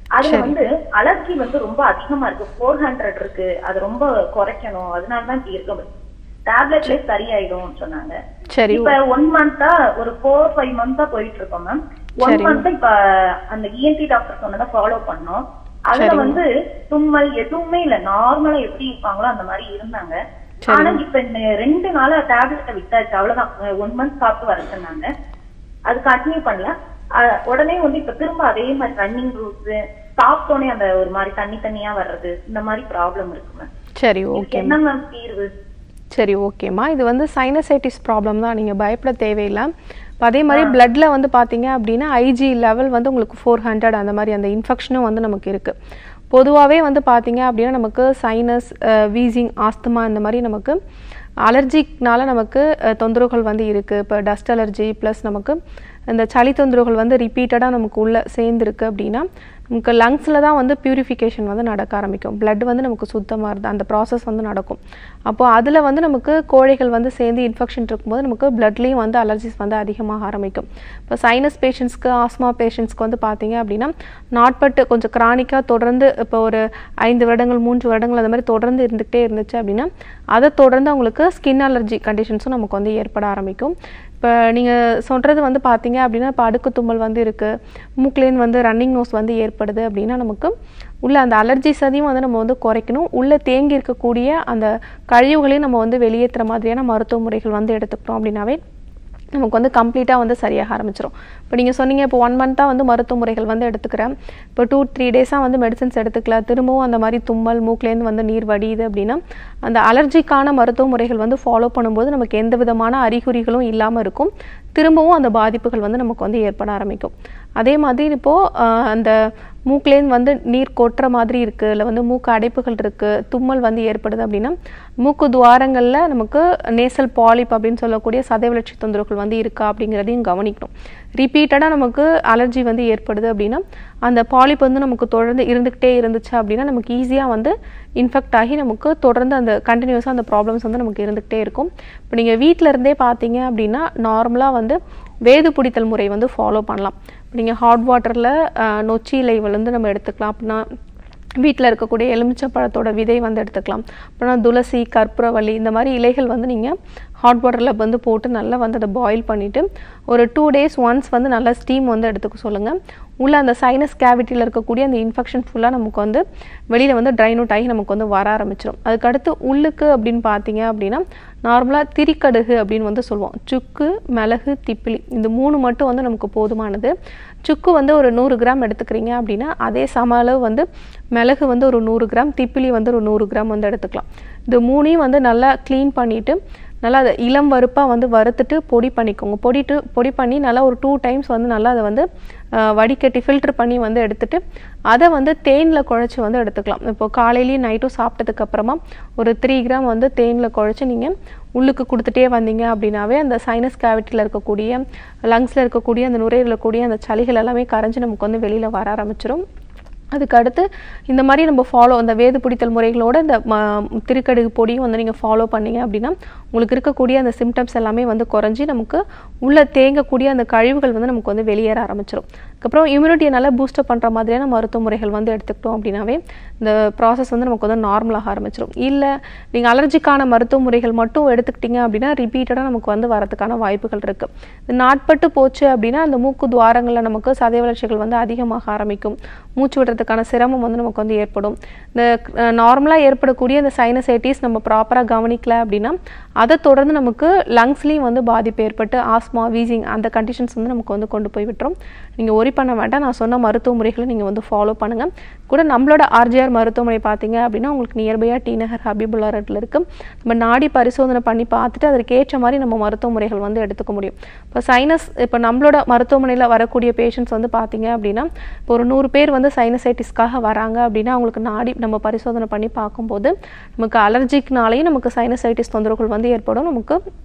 அதுல வந்து அலர்ஜி வந்து ரொம்ப அதிகமா இருக்கு ஃபோர் ஹண்ட்ரட் இருக்கு அது ரொம்ப குறைக்கணும் அதனாலதான் இப்படி இருக்க டேப்லெட்லயே சரியாயிடும் சொன்னாங்க சரி இப்ப ஒன் மந்தா ஒரு ஃபோர் ஃபைவ் மந்தா போயிட்டு இருக்கோம் மேம் ஒன் சரிங்க. மந்த் இப்ப அந்த இஎன்டி டாக்டர் சொன்னதை ஃபாலோ பண்ணோம் அதுல வந்து தும்மல் எதுவுமே இல்ல நார்மலா எப்படி இருப்பாங்களோ அந்த மாதிரி இருந்தாங்க ஆனா இப்ப இந்த ரெண்டு நாளா டேப்லெட்டை விட்டாச்சு அவ்வளவுதான் ஒன் மந்த் சாப்பிட்டு வர சொன்னாங்க அது கண்டினியூ பண்ணல அஹ் உடனே வந்து இப்ப திரும்ப அதே மாதிரி ரன்னிங் ரூட்ஸ் சாப்பிட்டோனே அந்த ஒரு மாதிரி தண்ணி தண்ணியா வர்றது இந்த மாதிரி ப்ராப்ளம் இருக்கு மேம் சரி இதுக்கு ஓகே என்ன மேம் தீர்வு சரி ஓகேம்மா இது வந்து சைனசைட்டிஸ் ப்ராப்ளம் தான் நீங்கள் பயப்பட தேவையில்லை இப்போ அதே மாதிரி பிளட்ல வந்து பார்த்தீங்க அப்படின்னா ஐஜி லெவல் வந்து உங்களுக்கு ஃபோர் ஹண்ட்ரட் அந்த மாதிரி அந்த இன்ஃபெக்ஷனும் வந்து நமக்கு இருக்குது பொதுவாகவே வந்து பார்த்தீங்க அப்படின்னா நமக்கு சைனஸ் வீசிங் ஆஸ்துமா இந்த மாதிரி நமக்கு அலர்ஜிக்னால நமக்கு அஹ், தொந்தரவுகள் வந்து இருக்குது இப்போ டஸ்ட் அலர்ஜி ப்ளஸ் நமக்கு இந்த சளி தொந்தரவுகள் வந்து ரிப்பீட்டடாக நமக்கு உள்ளே சேர்ந்துருக்கு அப்படின்னா நமக்கு லங்ஸில் தான் வந்து பியூரிஃபிகேஷன் வந்து நடக்க ஆரம்பிக்கும் blood வந்து நமக்கு சுத்தமாக இருது அந்த ப்ராசஸ் வந்து நடக்கும் அப்போ அதில் வந்து நமக்கு கோழைகள் வந்து சேர்ந்து இன்ஃபெக்ஷன் இருக்கும்போது நமக்கு பிளட்லேயும் வந்து அலர்ஜிஸ் வந்து அதிகமாக ஆரம்பிக்கும் இப்போ சைனஸ் பேஷண்ட்ஸ்க்கு ஆஸ்மா பேஷண்ட்ஸ்க்கு வந்து பார்த்தீங்க அப்படின்னா நாட்பட்டு கொஞ்சம் கிரானிக்காக தொடர்ந்து இப்போ ஒரு ஐந்து வருடங்கள் மூன்று வருடங்கள் அந்த மாதிரி தொடர்ந்து இருந்துகிட்டே இருந்துச்சு அப்படின்னா அதை தொடர்ந்து அவங்களுக்கு ஸ்கின் அலர்ஜி கண்டிஷன்ஸும் நமக்கு வந்து ஏற்பட ஆரம்பிக்கும் இப்போ நீங்கள் சொல்கிறது வந்து பார்த்தீங்க அப்படின்னா இப்போ அடுக்கு தும்மல் வந்து இருக்குது மூக்குலேருந்து வந்து ரன்னிங் நோஸ் வந்து ஏற்படுது அப்படின்னா நமக்கு உள்ள அந்த அலர்ஜிஸ் அதையும் வந்து நம்ம வந்து குறைக்கணும் உள்ளே தேங்கி இருக்கக்கூடிய அந்த கழிவுகளையும் நம்ம வந்து வெளியேற்றுற மாதிரியான மருத்துவ முறைகள் வந்து எடுத்துக்கிட்டோம் அப்படின்னாவே நமக்கு வந்து கம்ப்ளீட்டாக வந்து சரியாக ஆரம்பிச்சிடும் இப்போ நீங்கள் சொன்னீங்க இப்போ ஒன் மந்த்தாக வந்து மருத்துவ முறைகள் வந்து எடுத்துக்கிறேன் இப்போ டூ த்ரீ டேஸாக வந்து மெடிசன்ஸ் எடுத்துக்கல திரும்பவும் அந்த மாதிரி தும்மல் மூக்குலேருந்து வந்து நீர் வடியுது அப்படின்னா அந்த அலர்ஜிக்கான மருத்துவ முறைகள் வந்து ஃபாலோ பண்ணும்போது நமக்கு எந்த விதமான அறிகுறிகளும் இல்லாமல் இருக்கும் திரும்பவும் அந்த பாதிப்புகள் வந்து நமக்கு வந்து ஏற்பட ஆரம்பிக்கும் அதே மாதிரி இப்போது அந்த மூக்குலேருந்து வந்து நீர் கொட்டுற மாதிரி இருக்குது இல்லை வந்து மூக்கு அடைப்புகள் இருக்குது தும்மல் வந்து ஏற்படுது அப்படின்னா மூக்கு துவாரங்களில் நமக்கு நேசல் பாலிப் அப்படின்னு சொல்லக்கூடிய சதை வளர்ச்சி தொந்தரவுகள் வந்து இருக்கா அப்படிங்கிறதையும் கவனிக்கணும் ரிப்பீட்டடாக நமக்கு அலர்ஜி வந்து ஏற்படுது அப்படின்னா அந்த பாலிப் வந்து நமக்கு தொடர்ந்து இருந்துக்கிட்டே இருந்துச்சு அப்படின்னா நமக்கு ஈஸியாக வந்து இன்ஃபெக்ட் ஆகி நமக்கு தொடர்ந்து அந்த கண்டினியூஸாக அந்த ப்ராப்ளம்ஸ் வந்து நமக்கு இருந்துக்கிட்டே இருக்கும் இப்போ நீங்கள் வீட்டில் இருந்தே பார்த்தீங்க அப்படின்னா நார்மலாக வந்து வேது பிடித்தல் முறை வந்து ஃபாலோ பண்ணலாம் இப்போ நீங்கள் ஹாட் வாட்டரில் நொச்சி இலை வந்து நம்ம எடுத்துக்கலாம் அப்படின்னா வீட்டில் இருக்கக்கூடிய எலுமிச்சப்பழத்தோட விதை வந்து எடுத்துக்கலாம் அப்புறம் துளசி கற்பூரவள்ளி இந்த மாதிரி இலைகள் வந்து நீங்கள் ஹாட் வாட்டரில் வந்து போட்டு நல்லா வந்து அதை பாயில் பண்ணிவிட்டு ஒரு டூ டேஸ் ஒன்ஸ் வந்து நல்லா ஸ்டீம் வந்து எடுத்துக்க சொல்லுங்கள் உள்ள அந்த சைனஸ் கேவிட்டியில் இருக்கக்கூடிய அந்த இன்ஃபெக்ஷன் ஃபுல்லாக நமக்கு வந்து வெளியில் வந்து ட்ரைன் அவுட் ஆகி நமக்கு வந்து வர ஆரம்பிச்சிடும் அதுக்கடுத்து உள்ளுக்கு அப்படின்னு பார்த்தீங்க அப்படின்னா நார்மலாக திரிக்கடுகு அப்படின்னு வந்து சொல்லுவோம் சுக்கு மிளகு திப்பிலி இந்த மூணு மட்டும் வந்து நமக்கு போதுமானது சுக்கு வந்து ஒரு நூறு கிராம் எடுத்துக்கிறீங்க அப்படின்னா அதே சம அளவு வந்து மிளகு வந்து ஒரு நூறு கிராம் திப்பிலி வந்து ஒரு நூறு கிராம் வந்து எடுத்துக்கலாம் இது மூணையும் வந்து நல்லா க்ளீன் பண்ணிவிட்டு நல்லா அதை இளம் வறுப்பாக வந்து வறுத்துட்டு பொடி பண்ணிக்கோங்க பொடிட்டு பொடி பண்ணி நல்லா ஒரு டூ டைம்ஸ் வந்து நல்லா அதை வந்து அஹ், வடிகட்டி ஃபில்டர் பண்ணி வந்து எடுத்துட்டு அதை வந்து தேனில் குழச்சி வந்து எடுத்துக்கலாம் இப்போ காலையிலையும் நைட்டும் சாப்பிட்டதுக்கு அப்புறமா ஒரு த்ரீ கிராம் வந்து தேனில் குழச்சி நீங்கள் உள்ளுக்கு கொடுத்துட்டே வந்தீங்க அப்படின்னாவே அந்த சைனஸ் கேவிட்டியில் இருக்கக்கூடிய லங்ஸில் இருக்கக்கூடிய அந்த நுரையீரலில் இருக்கக்கூடிய அந்த சளிகள் எல்லாமே கரைஞ்சு நமக்கு வந்து வெளியில் வர ஆரம்பிச்சிடும் அதுக்கு அடுத்து இந்த மாதிரி நம்ம ஃபாலோ அந்த வேது பிடித்தல் முறைகளோட இந்த ம- திருக்கடுகு பொடியும் வந்து நீங்கள் ஃபாலோ பண்ணீங்க அப்படின்னா உங்களுக்கு இருக்கக்கூடிய அந்த சிம்டம்ஸ் எல்லாமே வந்து குறைஞ்சி நமக்கு உள்ள தேங்கக்கூடிய அந்த கழிவுகள் வந்து நமக்கு வந்து வெளியேற ஆரம்பிச்சிடும் அதுக்கப்புறம் இம்யூனிட்டியை நல்லா பூஸ்டப் பண்ணுற மாதிரியான மருத்துவ முறைகள் வந்து எடுத்துக்கிட்டோம் அப்படின்னாவே இந்த ப்ராசஸ் வந்து நமக்கு வந்து நார்மலாக ஆரம்பிச்சிடும் இல்லை நீங்கள் அலர்ஜிக்கான மருத்துவ முறைகள் மட்டும் எடுத்துக்கிட்டீங்க அப்படின்னா ரிப்பீட்டடாக நமக்கு வந்து வரதுக்கான வாய்ப்புகள் இருக்குது இந்த நாட்பட்டு போச்சு அப்படின்னா அந்த மூக்கு துவாரங்களில் நமக்கு சதை வளர்ச்சிகள் வந்து அதிகமாக ஆரம்பிக்கும் மூச்சு விடுறதுக்கான சிரமம் வந்து நமக்கு வந்து ஏற்படும் இந்த நார்மலாக ஏற்படக்கூடிய இந்த சைனசைட்டிஸ் நம்ம ப்ராப்பராக கவனிக்கல அப்படின்னா அதை தொடர்ந்து நமக்கு லங்ஸ்லேயும் வந்து பாதிப்பு ஏற்பட்டு ஆஸ்மா வீசிங் அந்த கண்டிஷன்ஸ் வந்து நமக்கு வந்து கொண்டு போய் விட்டுரும் நீங்கள் ஒரி பண்ண வேண்டாம் நான் சொன்ன மருத்துவ முறைகளை நீங்கள் வந்து ஃபாலோ பண்ணுங்கள் கூட நம்மளோட ஆர்ஜிஆர் மருத்துவமனை பார்த்தீங்க அப்படின்னா உங்களுக்கு நியர்பையாக டி நகர் ஹபிபுல்லா ரோட்டில் இருக்குது நம்ம நாடி பரிசோதனை பண்ணி பார்த்துட்டு அதற்கு ஏற்ற மாதிரி நம்ம மருத்துவ முறைகள் வந்து எடுத்துக்க முடியும் இப்போ சைனஸ் இப்போ நம்மளோட மருத்துவமனையில் வரக்கூடிய பேஷண்ட்ஸ் வந்து பார்த்தீங்க அப்படின்னா இப்போ ஒரு நூறு பேர் வந்து சைனசைட்டிஸ்க்காக வராங்க அப்படின்னா அவங்களுக்கு நாடி நம்ம பரிசோதனை பண்ணி பார்க்கும்போது நமக்கு அலர்ஜிக்னாலேயும் நமக்கு சைனசைட்டிஸ் தொந்தரவுகள் வந்து ஏற்படும் நமக்கு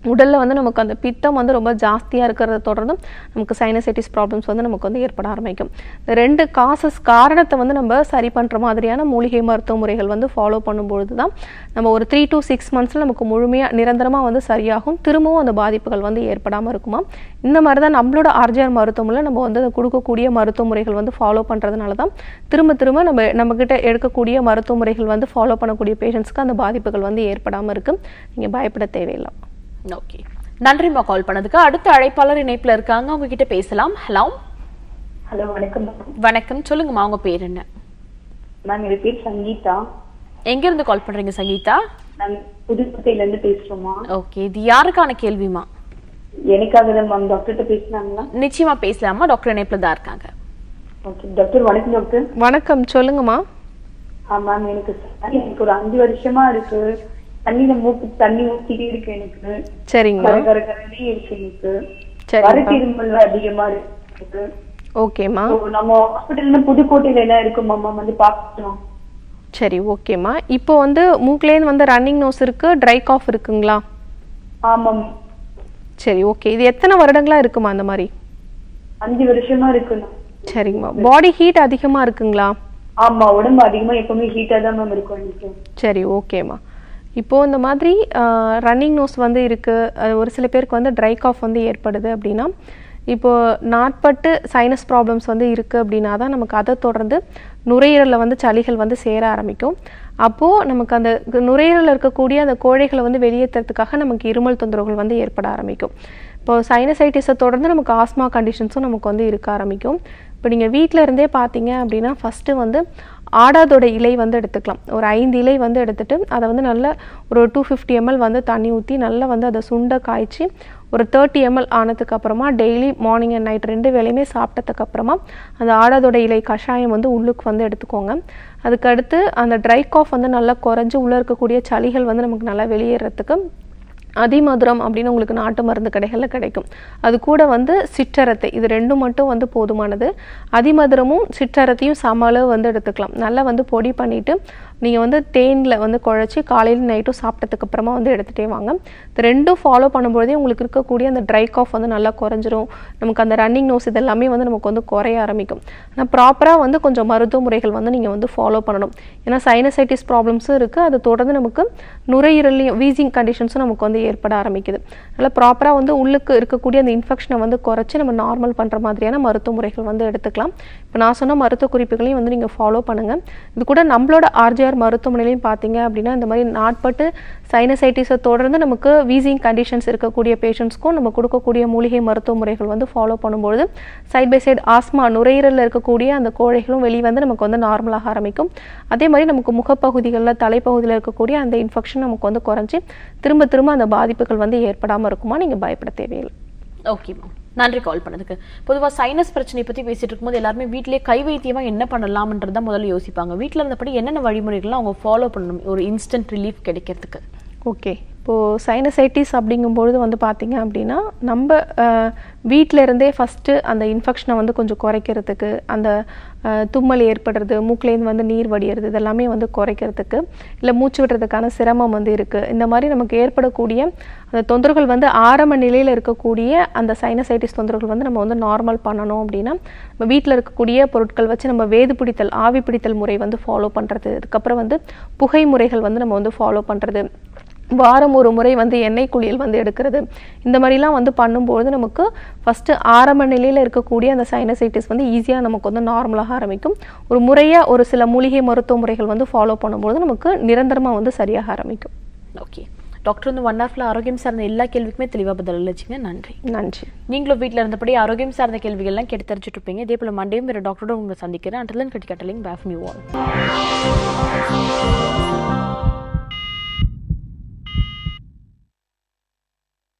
உடலில் வந்து நமக்கு அந்த பித்தம் வந்து ரொம்ப ஜாஸ்தியாக இருக்கிறத தொடர்ந்தும் நமக்கு சைனசைட்டிஸ் ப்ராப்ளம்ஸ் வந்து நமக்கு வந்து ஏற்பட ஆரம்பிக்கும் இந்த ரெண்டு காசஸ் காரணத்தை வந்து நம்ம சரி பண்ணுற மாதிரியான மூலிகை மருத்துவ முறைகள் வந்து ஃபாலோ பண்ணும்பொழுது தான் நம்ம ஒரு த்ரீ to சிக்ஸ் மந்த்ஸில் நமக்கு முழுமையாக நிரந்தரமாக வந்து சரியாகும் திரும்பவும் அந்த பாதிப்புகள் வந்து ஏற்படாமல் இருக்குமா இந்த மாதிரி தான் நம்மளோட ஆர்ஜிஆர் மருத்துவமில் நம்ம வந்து அதை கொடுக்கக்கூடிய மருத்துவ முறைகள் வந்து ஃபாலோ பண்ணுறதுனால தான் திரும்ப திரும்ப நம்ம நம்மக்கிட்ட எடுக்கக்கூடிய மருத்துவ முறைகள் வந்து ஃபாலோ பண்ணக்கூடிய பேஷண்ட்ஸ்க்கு அந்த பாதிப்புகள் வந்து ஏற்படாமல் இருக்கு நீங்கள் பயப்பட தேவையில்லை ஓகே நன்றிம்மா கால் பண்ணதுக்கு அடுத்த அழைப்பாளர் இணைப்புல இருக்காங்க அவங்க கிட்ட பேசலாம் ஹலோ ஹலோ வணக்கம் வணக்கம் சொல்லுங்கம்மா உங்க பேர் என்ன மேம் என் பேர் சங்கீதா எங்க இருந்து கால் பண்றீங்க சங்கீதா நாங்க புதுக்கோட்டையில இருந்து பேசுறோமா ஓகே இது யாருக்கான கேள்விமா எனக்காக தான் மேம் டாக்டர்கிட்ட பேசினாங்களா நிச்சயமா பேசலாமா டாக்டர் இணைப்புல தான் இருக்காங்க ஓகே டாக்டர் வணக்கம் டாக்டர் வணக்கம் சொல்லுங்கம்மா ஆ மேம் எனக்கு சளி எனக்கு ஒரு அஞ்சு வருஷமா இருக்கு தண்ணியில மூக்கு தண்ணி ஊத்திட்டே இருக்கு எனக்கு சரிங்கம்மா கர கர கரனே இருக்கு எனக்கு சரிங்கப்பா. வறட்டு இருமல் அதிகமா இருக்கு ஓகேம்மா So, நம்ம ஹாஸ்பிட்டல்ல புதுக்கோட்டையில எல்லாம் இருக்கு மாமா வந்து பாக்கணும் சரி ஓகேம்மா இப்போ வந்து மூக்குலேருந்து வந்து ரன்னிங் நோஸ் இருக்கு ட்ரை காஃப் இருக்குங்களா ஆமாம் சரி ஓகே இது எத்தனை வருடங்களா இருக்குமா அந்த மாதிரி அஞ்சு வருஷமா இருக்குண்ணா சரிங்கம்மா பாடி ஹீட் அதிகமாக இருக்குங்களா ஆமா உடம்பு அதிகமா எப்பவுமே ஹீட்டா தான் மேம் இருக்கும் எனக்கு சரி ஓகேம்மா இப்போது இந்த மாதிரி ரன்னிங் நோஸ் வந்து இருக்குது ஒரு சில பேருக்கு வந்து ட்ரை காஃப் வந்து ஏற்படுது அப்படின்னா இப்போது நாட்பட்டு சைனஸ் ப்ராப்ளம்ஸ் வந்து இருக்குது அப்படின்னா தான் நமக்கு அதை தொடர்ந்து நுரையீரலில் வந்து சளிகள் வந்து சேர ஆரம்பிக்கும் அப்போது நமக்கு அந்த நுரையீரலில் இருக்கக்கூடிய அந்த கோழைகளை வந்து வெளியேற்றுறதுக்காக நமக்கு இருமல் தொந்தரவுகள் வந்து ஏற்பட ஆரம்பிக்கும் இப்போ சைனசைட்டிஸை தொடர்ந்து நமக்கு ஆஸ்மா கண்டிஷன்ஸும் நமக்கு வந்து இருக்க ஆரம்பிக்கும் இப்போ நீங்கள் வீட்டில் இருந்தே பார்த்தீங்க அப்படின்னா ஃபஸ்ட்டு வந்து ஆடாதோட இலை வந்து எடுத்துக்கலாம் ஒரு ஐந்து இலை வந்து எடுத்துட்டு அதை வந்து நல்ல ஒரு டூ ஃபிஃப்டி எம்எல் வந்து தண்ணி ஊற்றி நல்லா வந்து அதை சுண்ட காய்ச்சி ஒரு தேர்ட்டி எம்எல் ஆனதுக்கு அப்புறமா டெய்லி மார்னிங் அண்ட் நைட் ரெண்டு வேளையுமே சாப்பிட்டதுக்கு அப்புறமா அந்த ஆடாதோட இலை கஷாயம் வந்து உள்ளுக்கு வந்து எடுத்துக்கோங்க அதுக்கடுத்து அந்த ட்ரை காஃப் வந்து நல்லா குறைஞ்சு உள்ளே இருக்கக்கூடிய சளிகள் வந்து நமக்கு நல்லா வெளியேறதுக்கு அதிமதுரம் அப்படின்னு உங்களுக்கு நாட்டு மருந்து கடைகளில் கிடைக்கும் அது கூட வந்து சிற்றரத்தை இது ரெண்டும் மட்டும் வந்து போதுமானது அதிமதுரமும் சிற்றரத்தையும் சம அளவு வந்து எடுத்துக்கலாம் நல்லா வந்து பொடி பண்ணிவிட்டு நீங்கள் வந்து தேனில் வந்து குழச்சி காலையில் நைட்டும் சாப்பிட்டதுக்கு அப்புறமா வந்து எடுத்துகிட்டே வாங்க இது ரெண்டும் ஃபாலோ பண்ணும்போதே உங்களுக்கு இருக்கக்கூடிய அந்த ட்ரை காஃப் வந்து நல்லா குறைஞ்சிரும் நமக்கு அந்த ரன்னிங் நோஸ் இதெல்லாமே வந்து நமக்கு வந்து குறைய ஆரம்பிக்கும் ஆனால் ப்ராப்பராக வந்து கொஞ்சம் மருத்துவ முறைகள் வந்து நீங்கள் வந்து ஃபாலோ பண்ணணும் ஏன்னா சைனசைட்டிஸ் ப்ராப்ளம்ஸும் இருக்குது அது தொடர்ந்து நமக்கு நுரையீரலையும் வீசிங் கண்டிஷன்ஸும் நமக்கு வந்து ஏற்பட ஆரம்பிக்குது அதனால் ப்ராப்பராக வந்து உள்ளுக்கு இருக்கக்கூடிய அந்த இன்ஃபெக்ஷனை வந்து குறைச்சி நம்ம நார்மல் பண்ணுற மாதிரியான மருத்துவ முறைகள் வந்து எடுத்துக்கலாம் இப்போ நான் சொன்ன மருத்துவ குறிப்புகளையும் வந்து நீங்கள் ஃபாலோ பண்ணுங்கள் இது கூட நம்மளோட ஆர்ஜிஆர் மருத்துவமனையிலையும் பார்த்தீங்க அப்படின்னா இந்த மாதிரி நாட்பட்டு சைனசைட்டிஸை தொடர்ந்து நமக்கு வீசிங் கண்டிஷன்ஸ் இருக்கக்கூடிய பேஷண்ட்ஸ்க்கும் நம்ம கொடுக்கக்கூடிய மூலிகை மருத்துவ முறைகள் வந்து ஃபாலோ பண்ணும்பொழுது சைட் பை சைடு ஆஸ்மா நுரையீரலில் இருக்கக்கூடிய அந்த கோழைகளும் வெளியே வந்து நமக்கு வந்து நார்மலாக ஆரம்பிக்கும் அதே மாதிரி நமக்கு முகப்பகுதிகளில் தலைப்பகுதியில் இருக்கக்கூடிய அந்த இன்ஃபெக்ஷன் நமக்கு வந்து குறைஞ்சி திரும்ப திரும்ப அந்த பாதிப்புகள் வந்து ஏற்படாமல் இருக்குமா நீங்கள் பயப்பட தேவையில்லை ஓகேம்மா நன்றி கால் பண்ணதுக்கு பொதுவா சைனஸ் பிரச்சனை பத்தி பேசிட்டு இருக்கும்போது எல்லாருமே வீட்டிலேயே கை வைத்தியமா என்ன பண்ணலாம்ன்றத முதல்ல யோசிப்பாங்க வீட்ல இருந்தபடி என்னென்ன வழிமுறைகள்லாம் அவங்க ஃபாலோ பண்ணணும் ஒரு இன்ஸ்டன்ட் ரிலீஃப் கிடைக்கிறதுக்கு ஓகே இப்போது சைனசைட்டிஸ் அப்படிங்கும்பொழுது வந்து பார்த்தீங்க அப்படின்னா நம்ம வீட்டில் இருந்தே ஃபஸ்ட்டு அந்த இன்ஃபெக்ஷனை வந்து கொஞ்சம் குறைக்கிறதுக்கு அந்த அஹ், தும்மல் ஏற்படுறது மூக்குலேருந்து வந்து நீர் வடிகிறது இதெல்லாமே வந்து குறைக்கிறதுக்கு இல்லை மூச்சு விடுறதுக்கான சிரமம் வந்து இருக்குது இந்த மாதிரி நமக்கு ஏற்படக்கூடிய அந்த தொந்தரவுகள் வந்து ஆரம்ப நிலையில் இருக்கக்கூடிய அந்த சைனசைட்டிஸ் தொந்தரவுகள் வந்து நம்ம வந்து நார்மல் பண்ணணும் அப்படின்னா நம்ம வீட்டில் இருக்கக்கூடிய பொருட்கள் வச்சு நம்ம வேது பிடித்தல் ஆவி பிடித்தல் முறை வந்து ஃபாலோ பண்ணுறது அதுக்கப்புறம் வந்து புகை முறைகள் வந்து நம்ம வந்து ஃபாலோ பண்ணுறது வாரம் ஒரு முறை வந்து எண்ணெய் குளியல் வந்து எடுக்கிறது இந்த மாதிரிலாம் வந்து பண்ணும்போது நமக்கு ஃபஸ்ட்டு ஆரம்ப நிலையில் இருக்கக்கூடிய அந்த சைனசைட்டிஸ் வந்து ஈஸியாக நமக்கு வந்து நார்மலாக ஆரம்பிக்கும் ஒரு முறையாக ஒரு சில மூலிகை மருத்துவ முறைகள் வந்து ஃபாலோ பண்ணும்போது நமக்கு நிரந்தரமாக வந்து சரியாக ஆரம்பிக்கும் ஓகே டாக்டர் வந்து ஒன் ஹவர்ல ஆரோக்கியம் சார்ந்த எல்லா கேள்விக்குமே தெளிவா பதில் அளிச்சிங்க நன்றி நன்றி நீங்களும் வீட்ல இருந்தபடி ஆரோக்கியம் சார்ந்த கேள்விகள்லாம் கேட்டு தெரிஞ்சுட்டு இருப்பீங்க இதே போல மண்டேயும் வேற டாக்டரோட உங்களை சந்திக்கிறேன் அண்டர்லன் கட்டி கட்டலிங் பேஃப் நியூ ஆல்